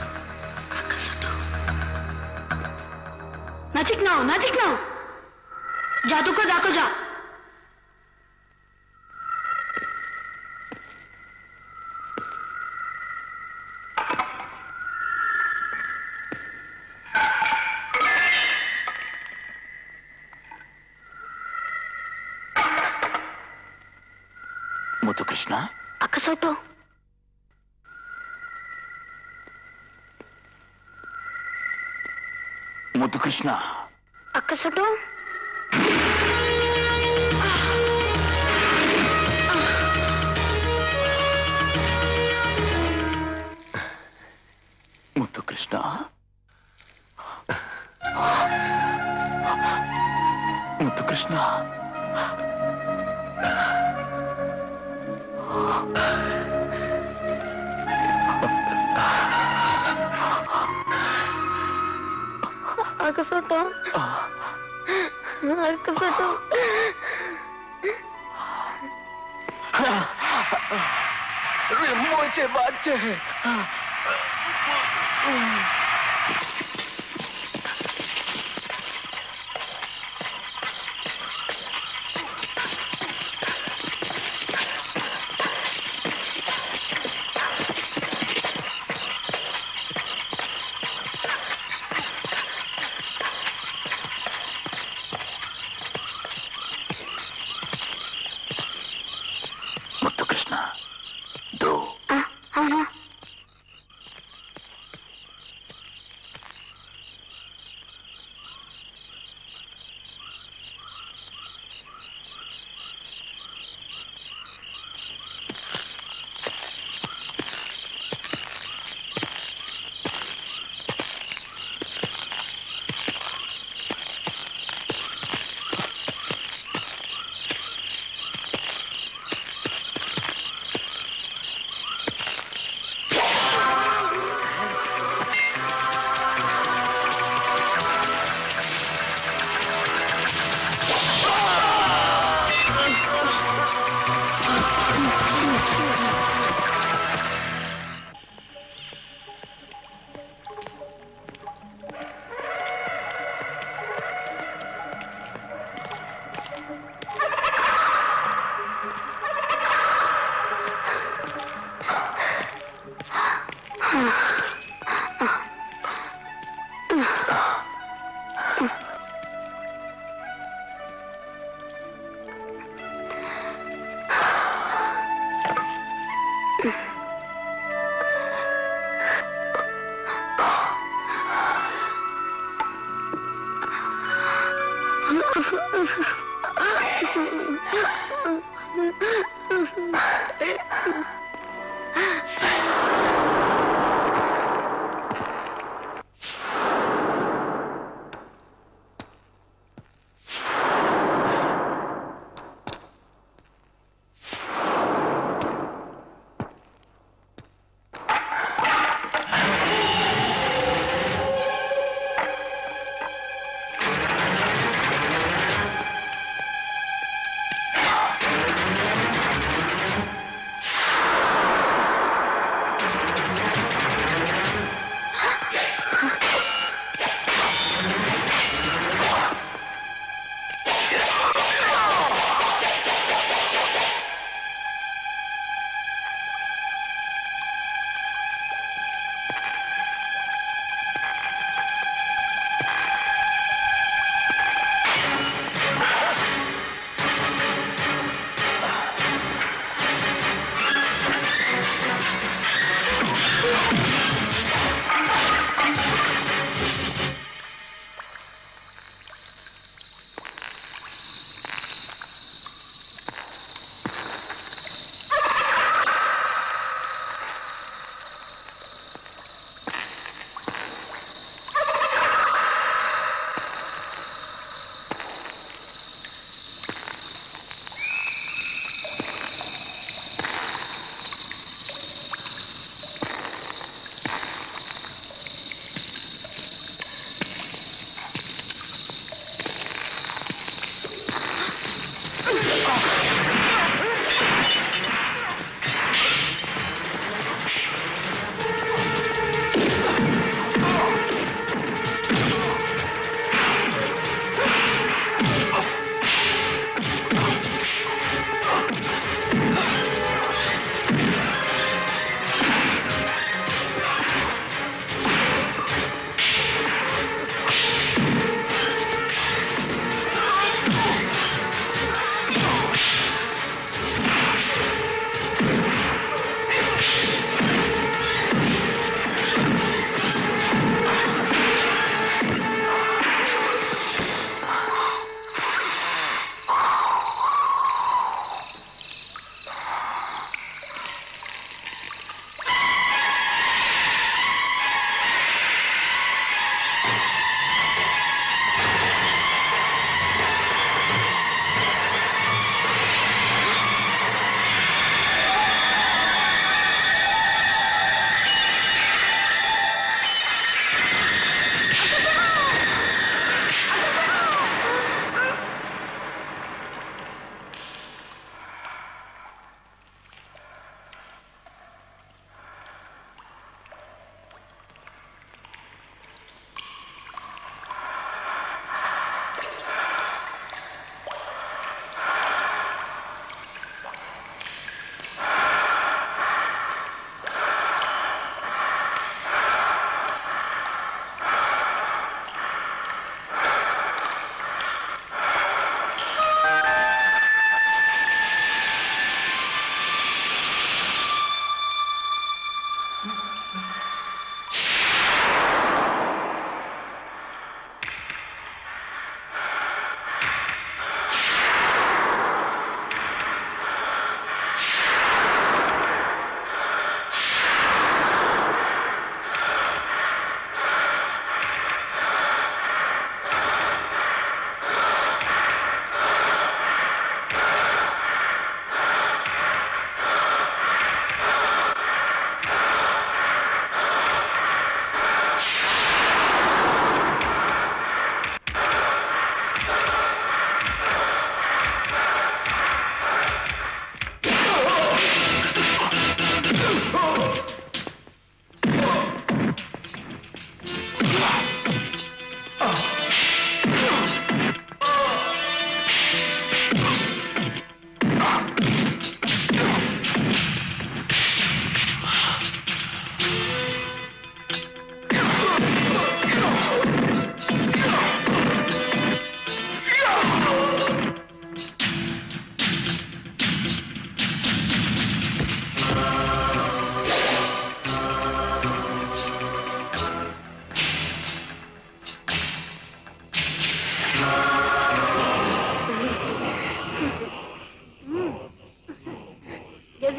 नजीक ना हो नजीक ना हो जादू को जाको जा ముద్దు కృష్ణ అక్క సోటో ముద్దు కృష్ణ అక్క సోటో ముద్దు కృష్ణ ముద్దు కృష్ణ అక్క సోటో అక్క సోటో मुझे बात ముద్దు కృష్ణ దో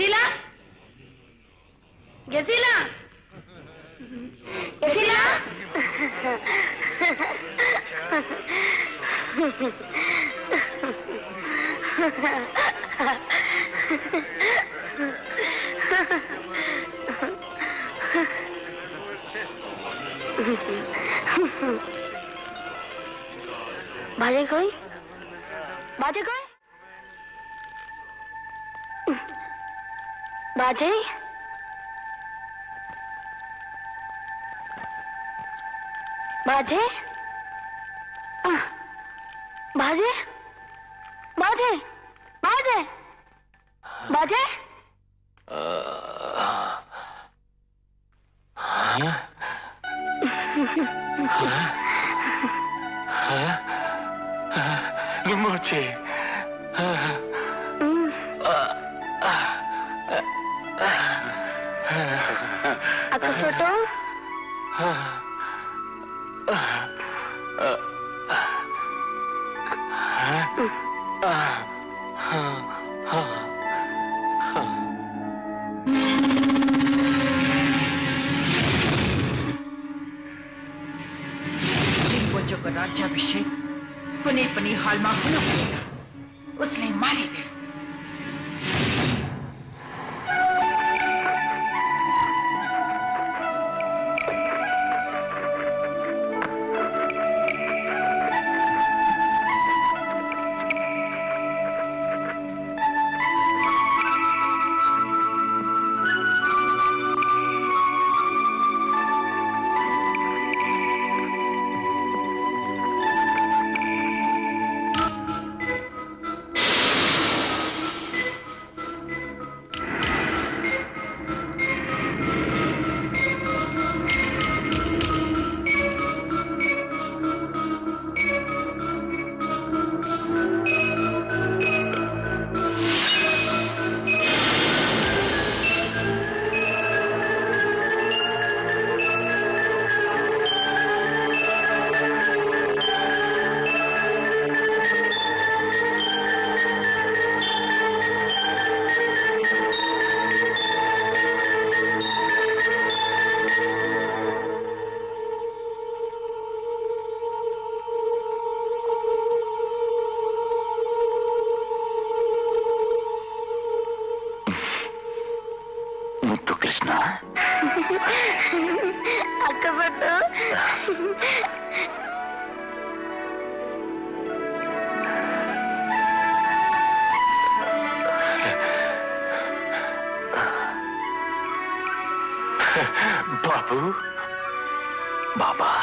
జసీలా జసీలా జసీలా बाजे कोई बाजे कोई बाजे बाजे आह, बाजे बाजे बाजे बाजे రిమోచే అక్క ఫోటో रिम्पोचो का राज्याभिषेक पुणे पनी हाल में होना पड़ेगा उसने मारे गए ముత్తు కృష్ణ అక్క ఫోటో బాబు బాబా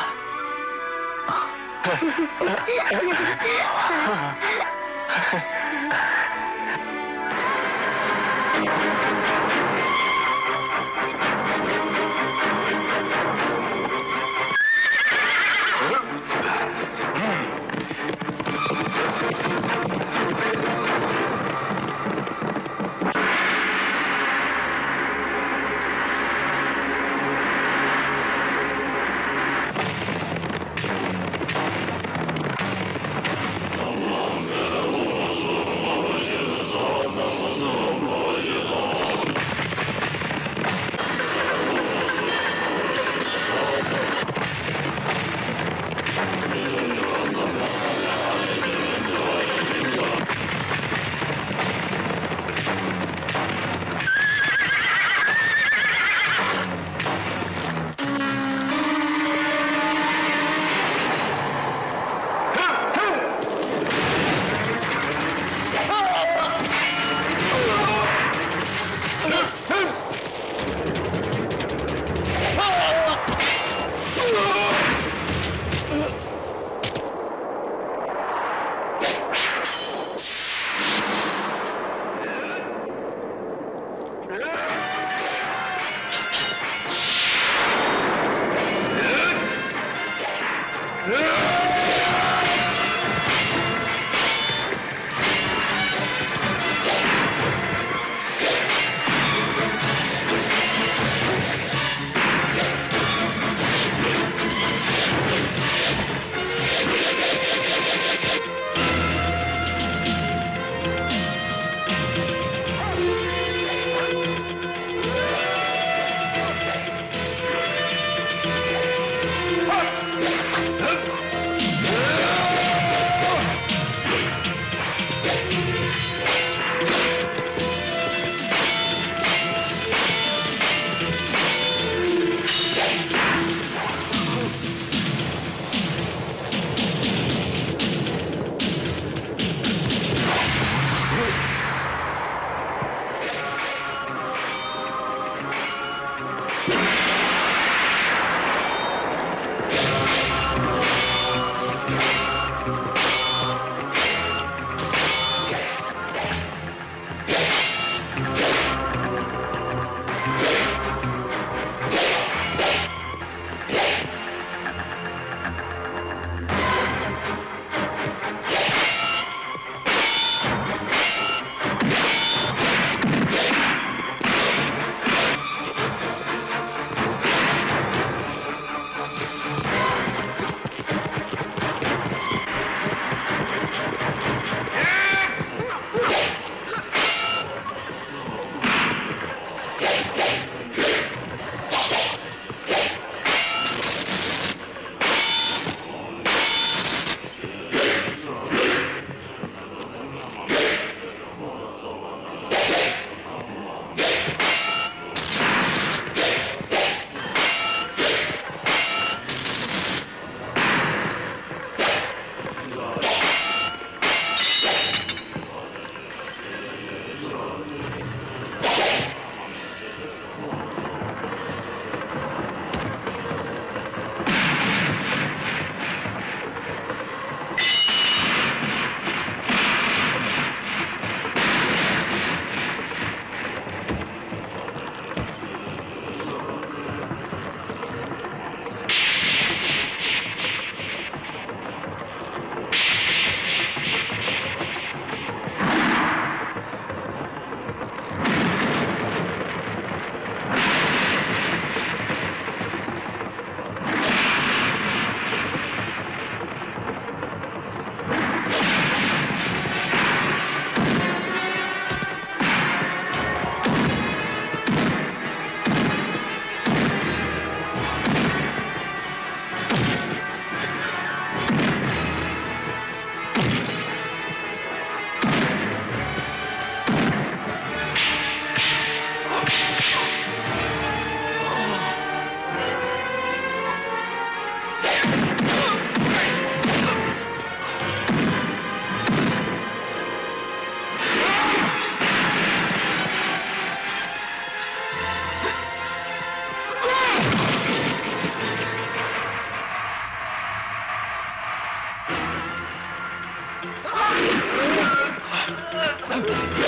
ఆ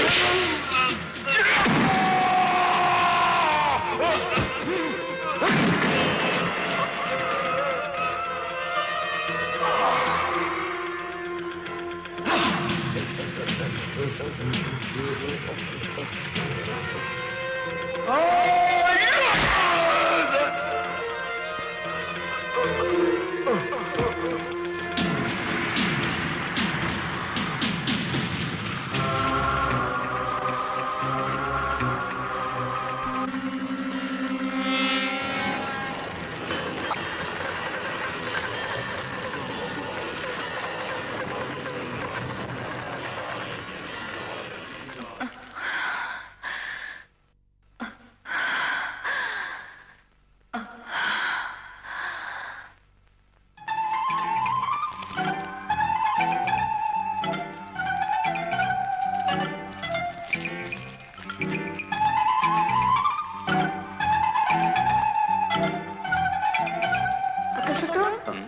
అక్కసకు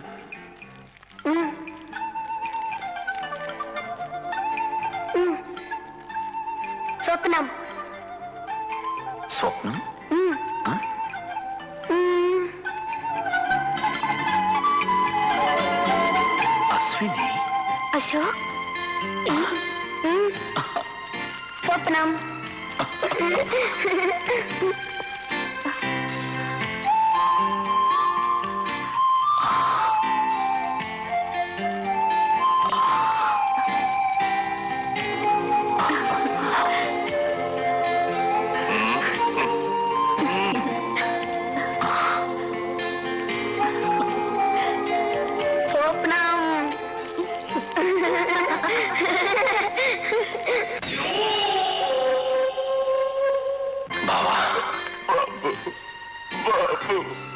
స్వప్నం స్వప్నం ఆ? అశ్విని అశోక్ స్వప్నం స్వప్నం బావా బాబు